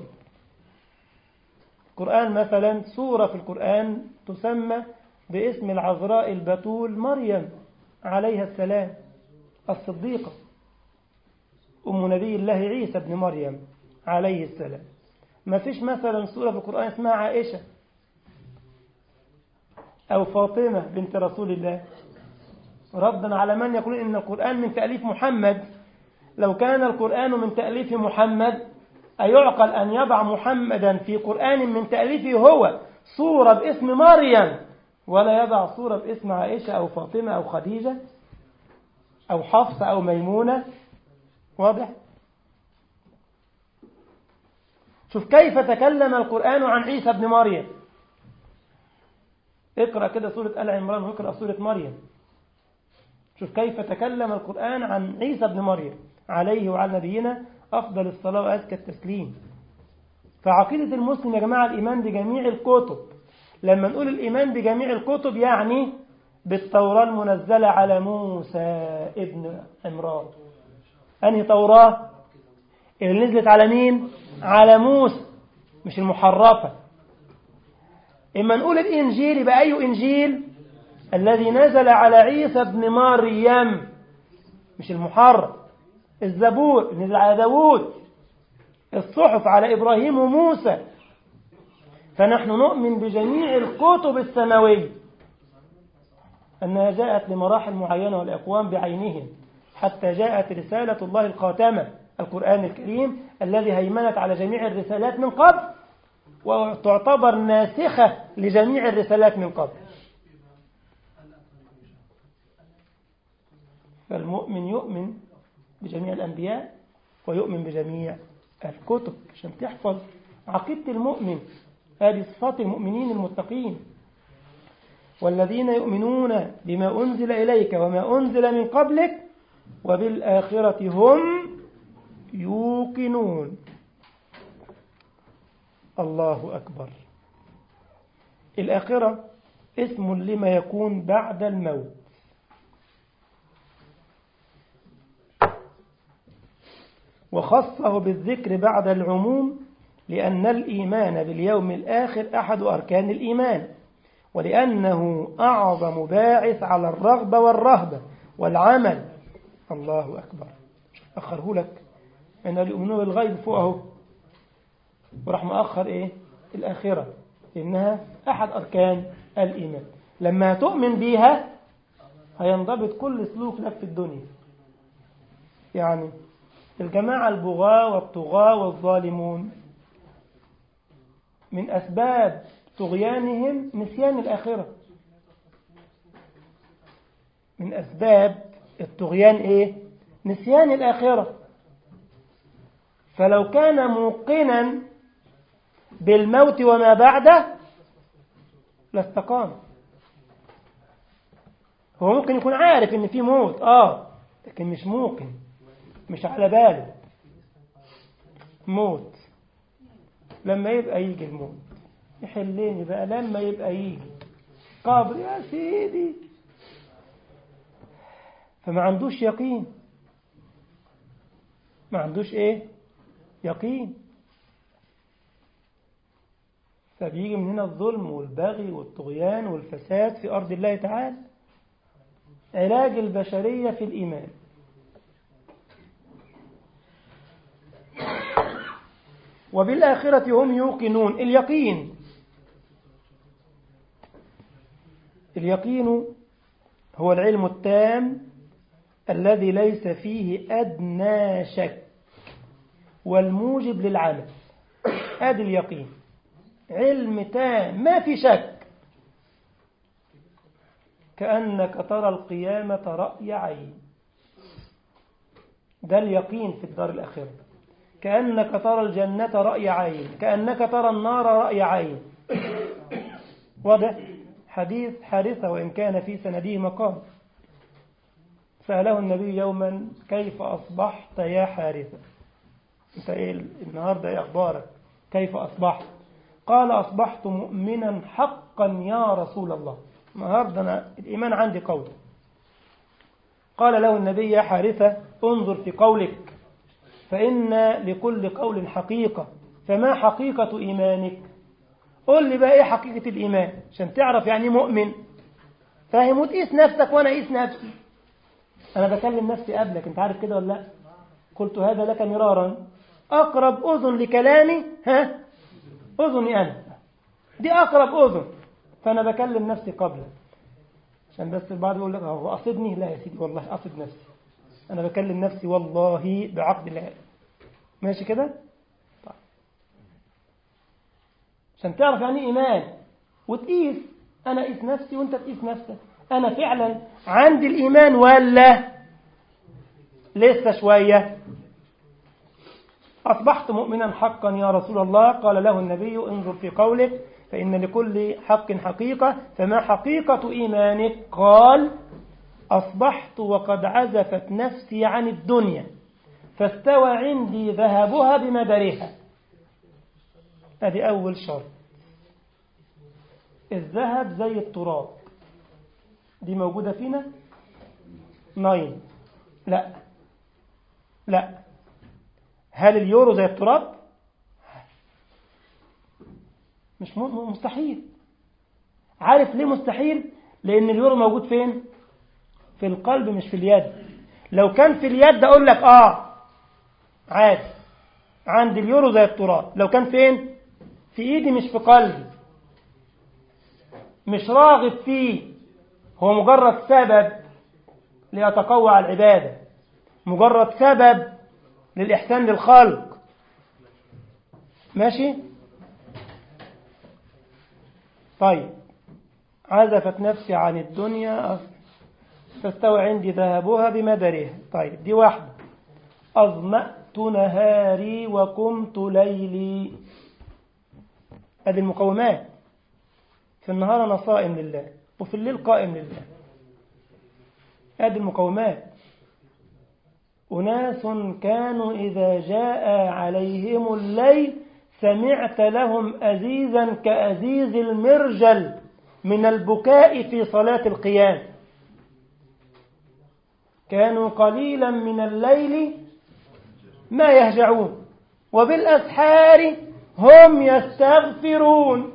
القرآن مثلا سورة في القرآن تسمى باسم العذراء البتول مريم عليها السلام الصديقة أم نبي الله عيسى بن مريم عليه السلام ما فيش مثلا سورة في القرآن اسمها عائشة أو فاطمة بنت رسول الله ردا على من يقول إن القرآن من تأليف محمد لو كان القرآن من تأليف محمد أيعقل أن يضع محمدا في قرآن من تأليفه هو صورة باسم مريم ولا يضع صورة باسم عائشة أو فاطمة أو خديجة أو حفصة أو ميمونة واضح شوف كيف تكلم القرآن عن عيسى بن مريم اقرأ كده سورة آل عمران واقرأ سورة مريم شوف كيف تكلم القرآن عن عيسى بن مريم عليه وعلى نبينا أفضل الصلاة وأزكى التسليم فعقيدة المسلم يا جماعة الإيمان بجميع الكتب لما نقول الإيمان بجميع الكتب يعني بالتوراة المنزلة على موسى ابن عمران أنهي توراة اللي نزلت على مين على موسى مش المحرفة إما نقول الإنجيل يبقى أي إنجيل الذي نزل على عيسى ابن مريم مش المحرف الزبور نزل على داوود الصحف على إبراهيم وموسى فنحن نؤمن بجميع الكتب السماوية أنها جاءت لمراحل معينة والأقوام بعينهم حتى جاءت رسالة الله الخاتمة القرآن الكريم الذي هيمنت على جميع الرسالات من قبل وتعتبر ناسخة لجميع الرسالات من قبل فالمؤمن يؤمن بجميع الأنبياء ويؤمن بجميع الكتب عشان تحفظ عقيدة المؤمن هذه صفات المؤمنين المتقين والذين يؤمنون بما أنزل إليك وما أنزل من قبلك وبالآخرة هم يوقنون الله أكبر الآخرة اسم لما يكون بعد الموت وخصه بالذكر بعد العموم لأن الإيمان باليوم الآخر أحد أركان الإيمان ولأنه أعظم باعث على الرغبة والرهبة والعمل الله أكبر أخره لك أن يؤمنون بالغيب فوقه وراح مأخر إيه الآخرة إنها أحد أركان الإيمان لما تؤمن بيها هينضبط كل سلوك لك في الدنيا يعني الجماعة البغاة والطغاة والظالمون من أسباب طغيانهم نسيان الآخرة من أسباب الطغيان إيه؟ نسيان الآخرة فلو كان موقنا بالموت وما بعده لاستقام هو ممكن يكون عارف ان في موت اه لكن مش موقن مش على باله موت لما يبقى يجي الموت يحلني بقى لما يبقى يجي قبر يا سيدي فما عندوش يقين ما عندوش ايه يقين فبيجي من هنا الظلم والبغي والطغيان والفساد في أرض الله تعالى علاج البشرية في الإيمان وبالآخرة هم يوقنون اليقين اليقين هو العلم التام الذي ليس فيه أدنى شك والموجب للعمل هذا اليقين علم تام ما في شك كأنك ترى القيامة رأي عين ده اليقين في الدار الآخرة كأنك ترى الجنة رأي عين كأنك ترى النار رأي عين واضح حديث حارثة وإن كان في سنده مقام سأله النبي يوما كيف أصبحت يا حارثة انت ايه النهاردة ايه أخبارك كيف أصبحت قال أصبحت مؤمنا حقا يا رسول الله النهاردة أنا الإيمان عندي قول قال له النبي يا حارثة انظر في قولك فإن لكل قول حقيقة فما حقيقة إيمانك قل لي بقى إيه حقيقة الإيمان عشان تعرف يعني مؤمن فاهم وتقيس نفسك وأنا أقيس نفسي أنا بكلم نفسي قبلك أنت عارف كده ولا لا قلت هذا لك مرارا أقرب أذن لكلامي ها أذني أنا دي أقرب أذن فأنا بكلم نفسي قبلك عشان بس البعض يقول لك هو قصدني لا يا سيدي والله قصد نفسي أنا بكلم نفسي والله بعقد الله ماشي كده طيب. عشان تعرف يعني إيمان وتقيس أنا أقيس نفسي وأنت تقيس نفسك أنا فعلا عندي الإيمان ولا لسه شوية أصبحت مؤمنا حقا يا رسول الله قال له النبي انظر في قولك فإن لكل حق حقيقة فما حقيقة إيمانك قال أصبحت وقد عزفت نفسي عن الدنيا فاستوى عندي ذهبها بمدرها هذه أول شرط الذهب زي التراب دي موجودة فينا ناين لا لا هل اليورو زي التراب مش مستحيل عارف ليه مستحيل لأن اليورو موجود فين في القلب مش في اليد لو كان في اليد أقول لك آه عادي عندي اليورو زي التراب لو كان فين في إيدي مش في قلبي مش راغب فيه هو مجرد سبب ليتقوى على العبادة مجرد سبب للإحسان للخلق ماشي طيب عزفت نفسي عن الدنيا فاستوى عندي ذهبها بمدرها طيب دي واحدة أظمأت نهاري وقمت ليلي هذه المقومات في النهار أنا صائم لله وفي الليل قائم لله هذه المقومات أناس كانوا إذا جاء عليهم الليل سمعت لهم أزيزا كأزيز المرجل من البكاء في صلاة القيام كانوا قليلا من الليل ما يهجعون وبالأسحار هم يستغفرون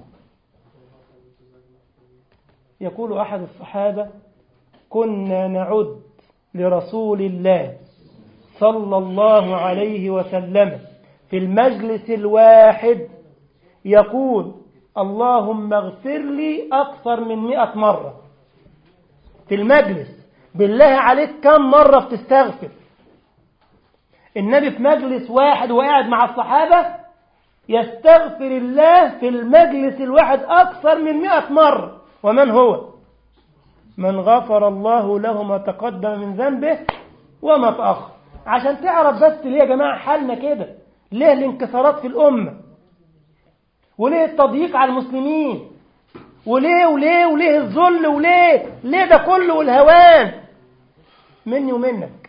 يقول أحد الصحابة كنا نعد لرسول الله صلى الله عليه وسلم في المجلس الواحد يقول اللهم اغفر لي أكثر من مئة مرة في المجلس بالله عليك كم مرة بتستغفر النبي في مجلس واحد وقاعد مع الصحابة يستغفر الله في المجلس الواحد أكثر من مئة مرة ومن هو من غفر الله له ما تقدم من ذنبه وما تأخر عشان تعرف بس ليه يا جماعة حالنا كده ليه الانكسارات في الأمة وليه التضييق على المسلمين وليه وليه وليه الذل وليه ليه ده كله والهوان مني ومنك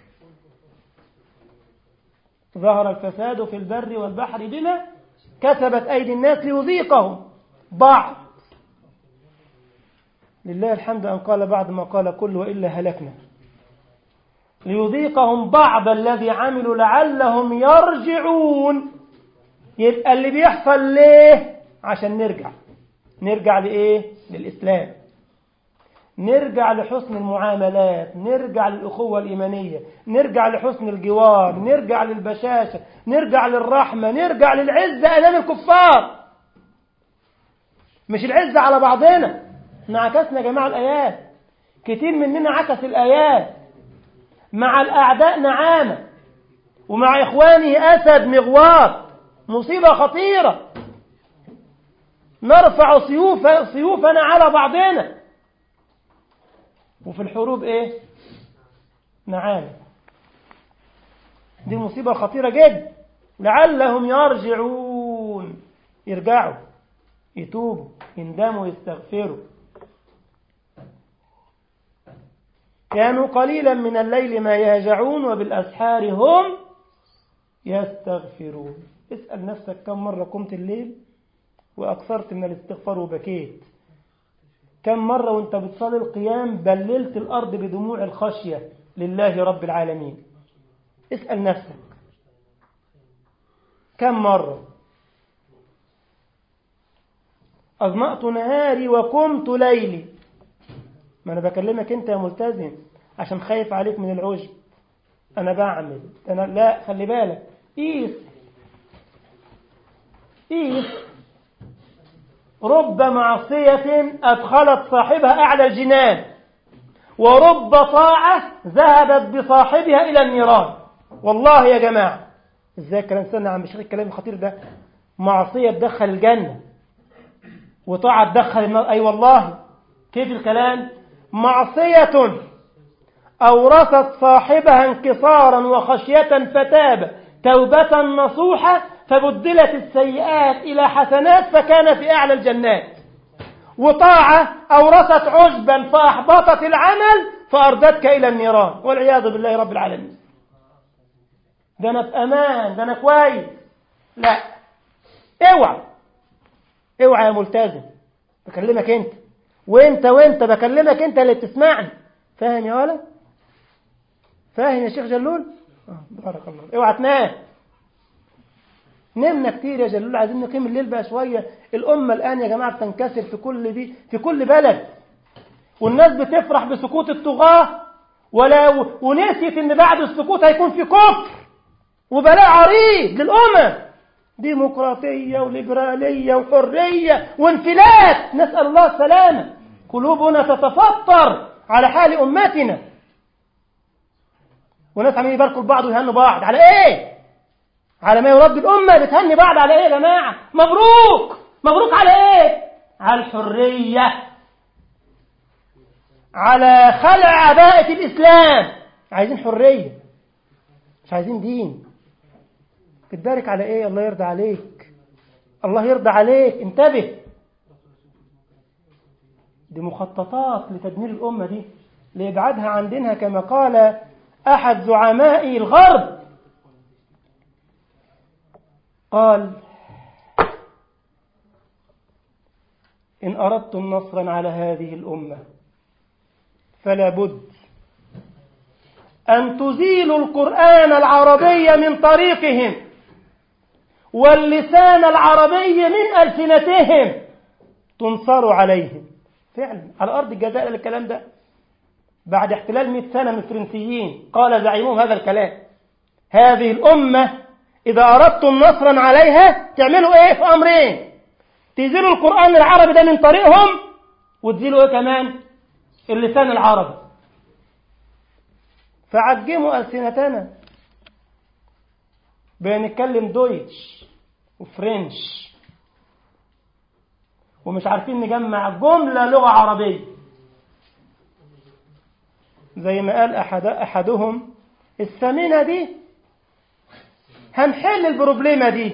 ظهر الفساد في البر والبحر بما كسبت أيدي الناس ليذيقهم بعض لله الحمد أن قال بعد ما قال كل وإلا هلكنا ليذيقهم بعض الذي عملوا لعلهم يرجعون يبقى اللي بيحصل ليه عشان نرجع نرجع لإيه للإسلام نرجع لحسن المعاملات نرجع للأخوة الإيمانية نرجع لحسن الجوار نرجع للبشاشة نرجع للرحمة نرجع للعزة أمام الكفار مش العزة على بعضنا احنا عكسنا يا جماعة الآيات كتير مننا عكس الآيات مع الأعداء نعامة ومع إخوانه أسد مغوار مصيبة خطيرة نرفع سيوف سيوفنا على بعضنا وفي الحروب ايه نعامة دي مصيبة خطيرة جدا لعلهم يرجعون يرجعوا يتوبوا يندموا يستغفروا كانوا قليلا من الليل ما يهجعون وبالأسحار هم يستغفرون اسأل نفسك كم مرة قمت الليل وأكثرت من الاستغفار وبكيت كم مرة وانت بتصلي القيام بللت الأرض بدموع الخشية لله رب العالمين اسأل نفسك كم مرة أظمأت نهاري وقمت ليلي ما أنا بكلمك أنت يا ملتزم عشان خايف عليك من العجب أنا بعمل أنا لا خلي بالك قيس قيس رب معصية أدخلت صاحبها أعلى الجنان ورب طاعة ذهبت بصاحبها إلى النيران والله يا جماعة ازاي الكلام استنى عم بشيخ الكلام الخطير ده معصية تدخل الجنة وطاعة تدخل النار أي أيوة والله كيف الكلام معصية أورثت صاحبها انكسارا وخشية فتاب توبة نصوحة فبدلت السيئات إلى حسنات فكان في أعلى الجنات وطاعة أورثت عشبا فأحبطت العمل فأردتك إلى النيران والعياذ بالله رب العالمين ده أنا في أمان ده أنا كويس لا اوعى اوعى يا ملتزم بكلمك انت وانت وانت بكلمك انت اللي بتسمعني فاهم يا ولد فاهم يا شيخ جلول آه بارك الله اوعى تنام نمنا كتير يا جلول عايزين نقيم الليل بقى شويه الامه الان يا جماعه بتنكسر في كل دي في كل بلد والناس بتفرح بسكوت الطغاه ولا ونسيت ان بعد السكوت هيكون في كفر وبلاء عريض للامم ديمقراطيه وليبراليه وحريه وانفلات نسال الله السلامه قلوبنا تتفطر على حال امتنا وناس عمالين يباركوا لبعض ويهنوا بعض على ايه على ما يربي الامه بتهني بعض على ايه يا جماعه مبروك مبروك على ايه على الحريه على خلع عباءة الإسلام عايزين حرية مش عايزين دين تتبارك على ايه الله يرضى عليك الله يرضى عليك انتبه دي مخططات لتدمير الأمة دي لإبعادها عن دينها كما قال أحد زعماء الغرب قال إن أردتم نصرا على هذه الأمة فلا بد أن تزيلوا القرآن العربي من طريقهم واللسان العربي من ألسنتهم تنصروا عليهم فعلا على أرض الجزائر الكلام ده بعد احتلال 100 سنة من الفرنسيين قال زعيمهم هذا الكلام هذه الأمة إذا أردتم نصرا عليها تعملوا إيه في أمرين تزيلوا القرآن العربي ده من طريقهم وتزيلوا إيه كمان اللسان العربي فعجموا ألسنتنا بنتكلم دويتش وفرنش ومش عارفين نجمع جملة لغة عربية زي ما قال أحد أحدهم السمينة دي هنحل البروبليمة دي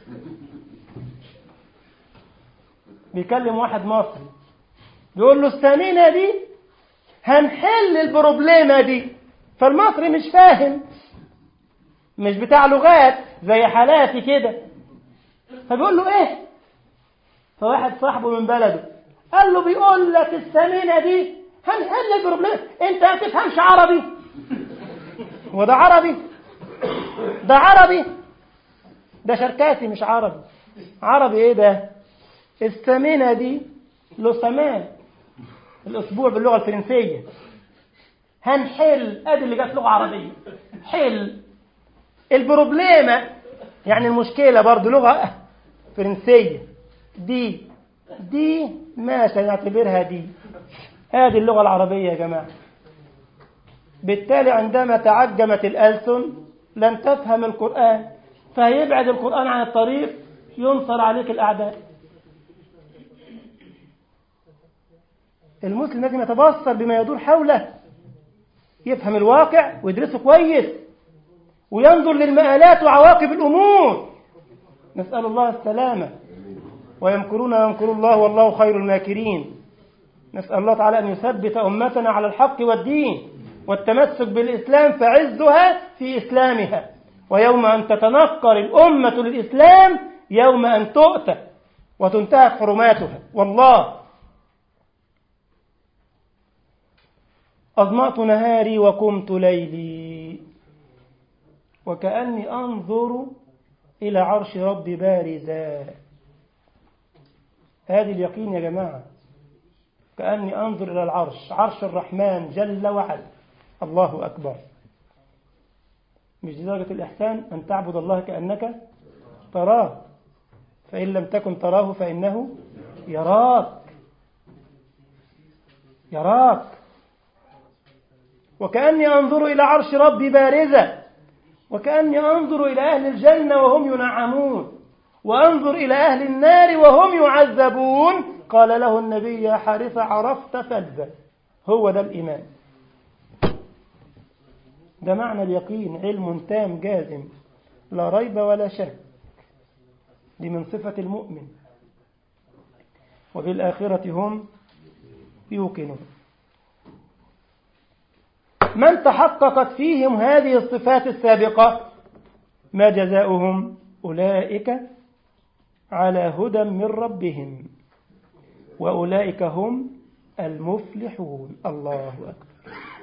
بيكلم واحد مصري بيقول له السمينة دي هنحل البروبليمة دي فالمصري مش فاهم مش بتاع لغات زي حالاتي كده فبيقول له ايه فواحد صاحبه من بلده قال له بيقول لك السمينة دي هنحل البروبليم انت ما تفهمش عربي وده عربي ده عربي ده شركاتي مش عربي عربي ايه ده السمينة دي له سمان الاسبوع باللغة الفرنسية هنحل ادي اللي جت لغة عربية حل البروبليمة يعني المشكلة برضو لغة فرنسية دي دي ماشي نعتبرها دي هذه اللغة العربية يا جماعة بالتالي عندما تعجمت الألسن لن تفهم القرآن فهيبعد القرآن عن الطريق ينصر عليك الأعداء المسلم لازم يتبصر بما يدور حوله يفهم الواقع ويدرسه كويس وينظر للمآلات وعواقب الأمور نسأل الله السلامة ويمكرون ويمكر الله والله خير الماكرين نسأل الله تعالى أن يثبت أمتنا على الحق والدين والتمسك بالإسلام فعزها في إسلامها ويوم أن تتنقر الأمة للإسلام يوم أن تؤتى وتنتهك حرماتها والله أظمأت نهاري وقمت ليلي وكأني أنظر إلى عرش ربي بارزا هذه اليقين يا جماعة كأني أنظر إلى العرش عرش الرحمن جل وعلا الله أكبر مش دي درجة الإحسان أن تعبد الله كأنك تراه فإن لم تكن تراه فإنه يراك يراك وكأني أنظر إلى عرش ربي بارزة وكأني أنظر إلى أهل الجنة وهم ينعمون وأنظر إلى أهل النار وهم يعذبون قال له النبي يا حارثة عرفت فلذة هو ده الإيمان ده معنى اليقين علم تام جازم لا ريب ولا شك دي من صفة المؤمن وبالآخرة هم يوقنون من تحققت فيهم هذه الصفات السابقة ما جزاؤهم أولئك على هدى من ربهم وأولئك هم المفلحون الله أكبر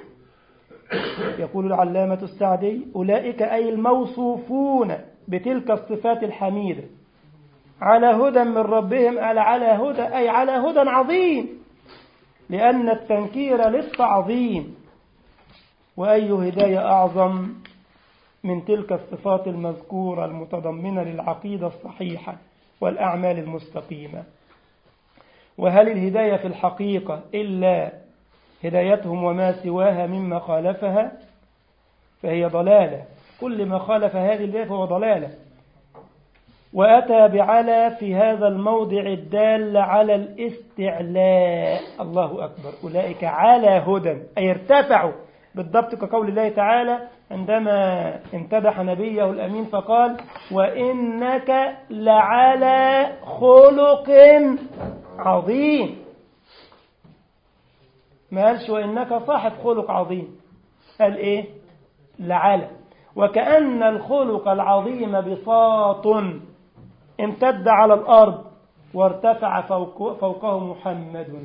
يقول العلامة السعدي أولئك أي الموصوفون بتلك الصفات الحميدة على هدى من ربهم على هدى أي على هدى عظيم لأن التنكير للتعظيم وأي هداية أعظم من تلك الصفات المذكورة المتضمنة للعقيدة الصحيحة والأعمال المستقيمة وهل الهداية في الحقيقة إلا هدايتهم وما سواها مما خالفها فهي ضلالة كل ما خالف هذه الهداية فهو ضلالة وأتى بعلى في هذا الموضع الدال على الاستعلاء الله أكبر أولئك على هدى أي ارتفعوا بالضبط كقول الله تعالى عندما امتدح نبيه الأمين فقال وإنك لعلى خلق عظيم ما قالش وإنك صاحب خلق عظيم قال إيه لعلى وكأن الخلق العظيم بساط امتد على الأرض وارتفع فوق فوقه محمد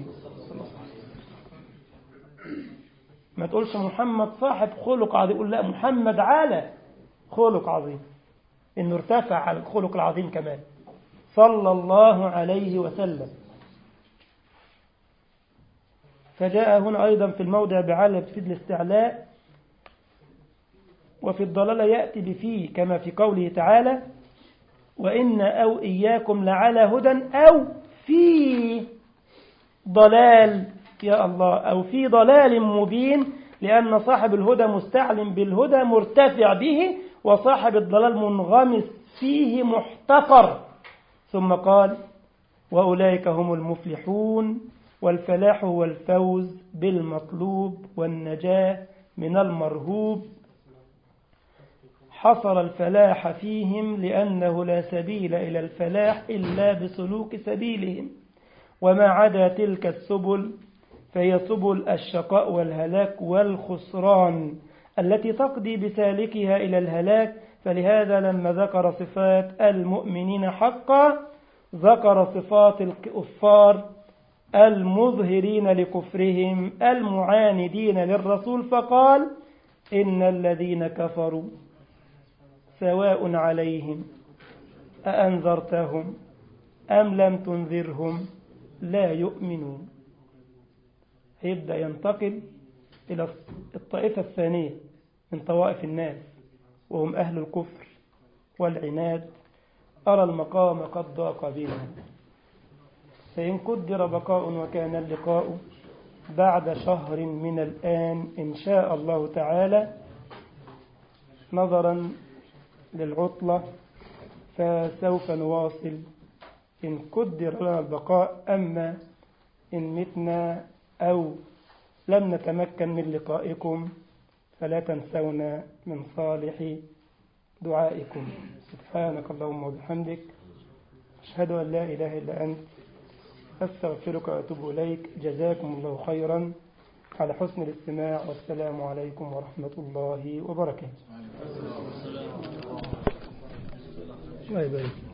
ما تقولش محمد صاحب خلق عظيم قول لا محمد على خلق عظيم انه ارتفع على الخلق العظيم كمان صلى الله عليه وسلم فجاء هنا أيضا في الموضع بعلى بفيد الاستعلاء وفي الضلالة يأتي بفيه كما في قوله تعالى وإن أو إياكم لعلى هدى أو في ضلال يا الله أو في ضلال مبين لأن صاحب الهدى مستعلم بالهدى مرتفع به وصاحب الضلال منغمس فيه محتقر ثم قال وأولئك هم المفلحون والفلاح هو الفوز بالمطلوب والنجاة من المرهوب حصل الفلاح فيهم لأنه لا سبيل إلى الفلاح إلا بسلوك سبيلهم وما عدا تلك السبل فهي سبل الشقاء والهلاك والخسران التي تقضي بسالكها إلى الهلاك فلهذا لما ذكر صفات المؤمنين حقا ذكر صفات الكفار المظهرين لكفرهم المعاندين للرسول فقال إن الذين كفروا سواء عليهم أأنذرتهم أم لم تنذرهم لا يؤمنون هيبدأ ينتقل إلى الطائفة الثانية من طوائف الناس وهم أهل الكفر والعناد أرى المقام قد ضاق بنا فإن قدر بقاء وكان اللقاء بعد شهر من الآن إن شاء الله تعالى نظرا للعطلة فسوف نواصل إن قدر لنا البقاء أما إن متنا أو لم نتمكن من لقائكم فلا تنسونا من صالح دعائكم سبحانك اللهم وبحمدك أشهد أن لا إله إلا أنت أستغفرك وأتوب إليك جزاكم الله خيرا على حسن الاستماع والسلام عليكم ورحمة الله وبركاته الله يبارك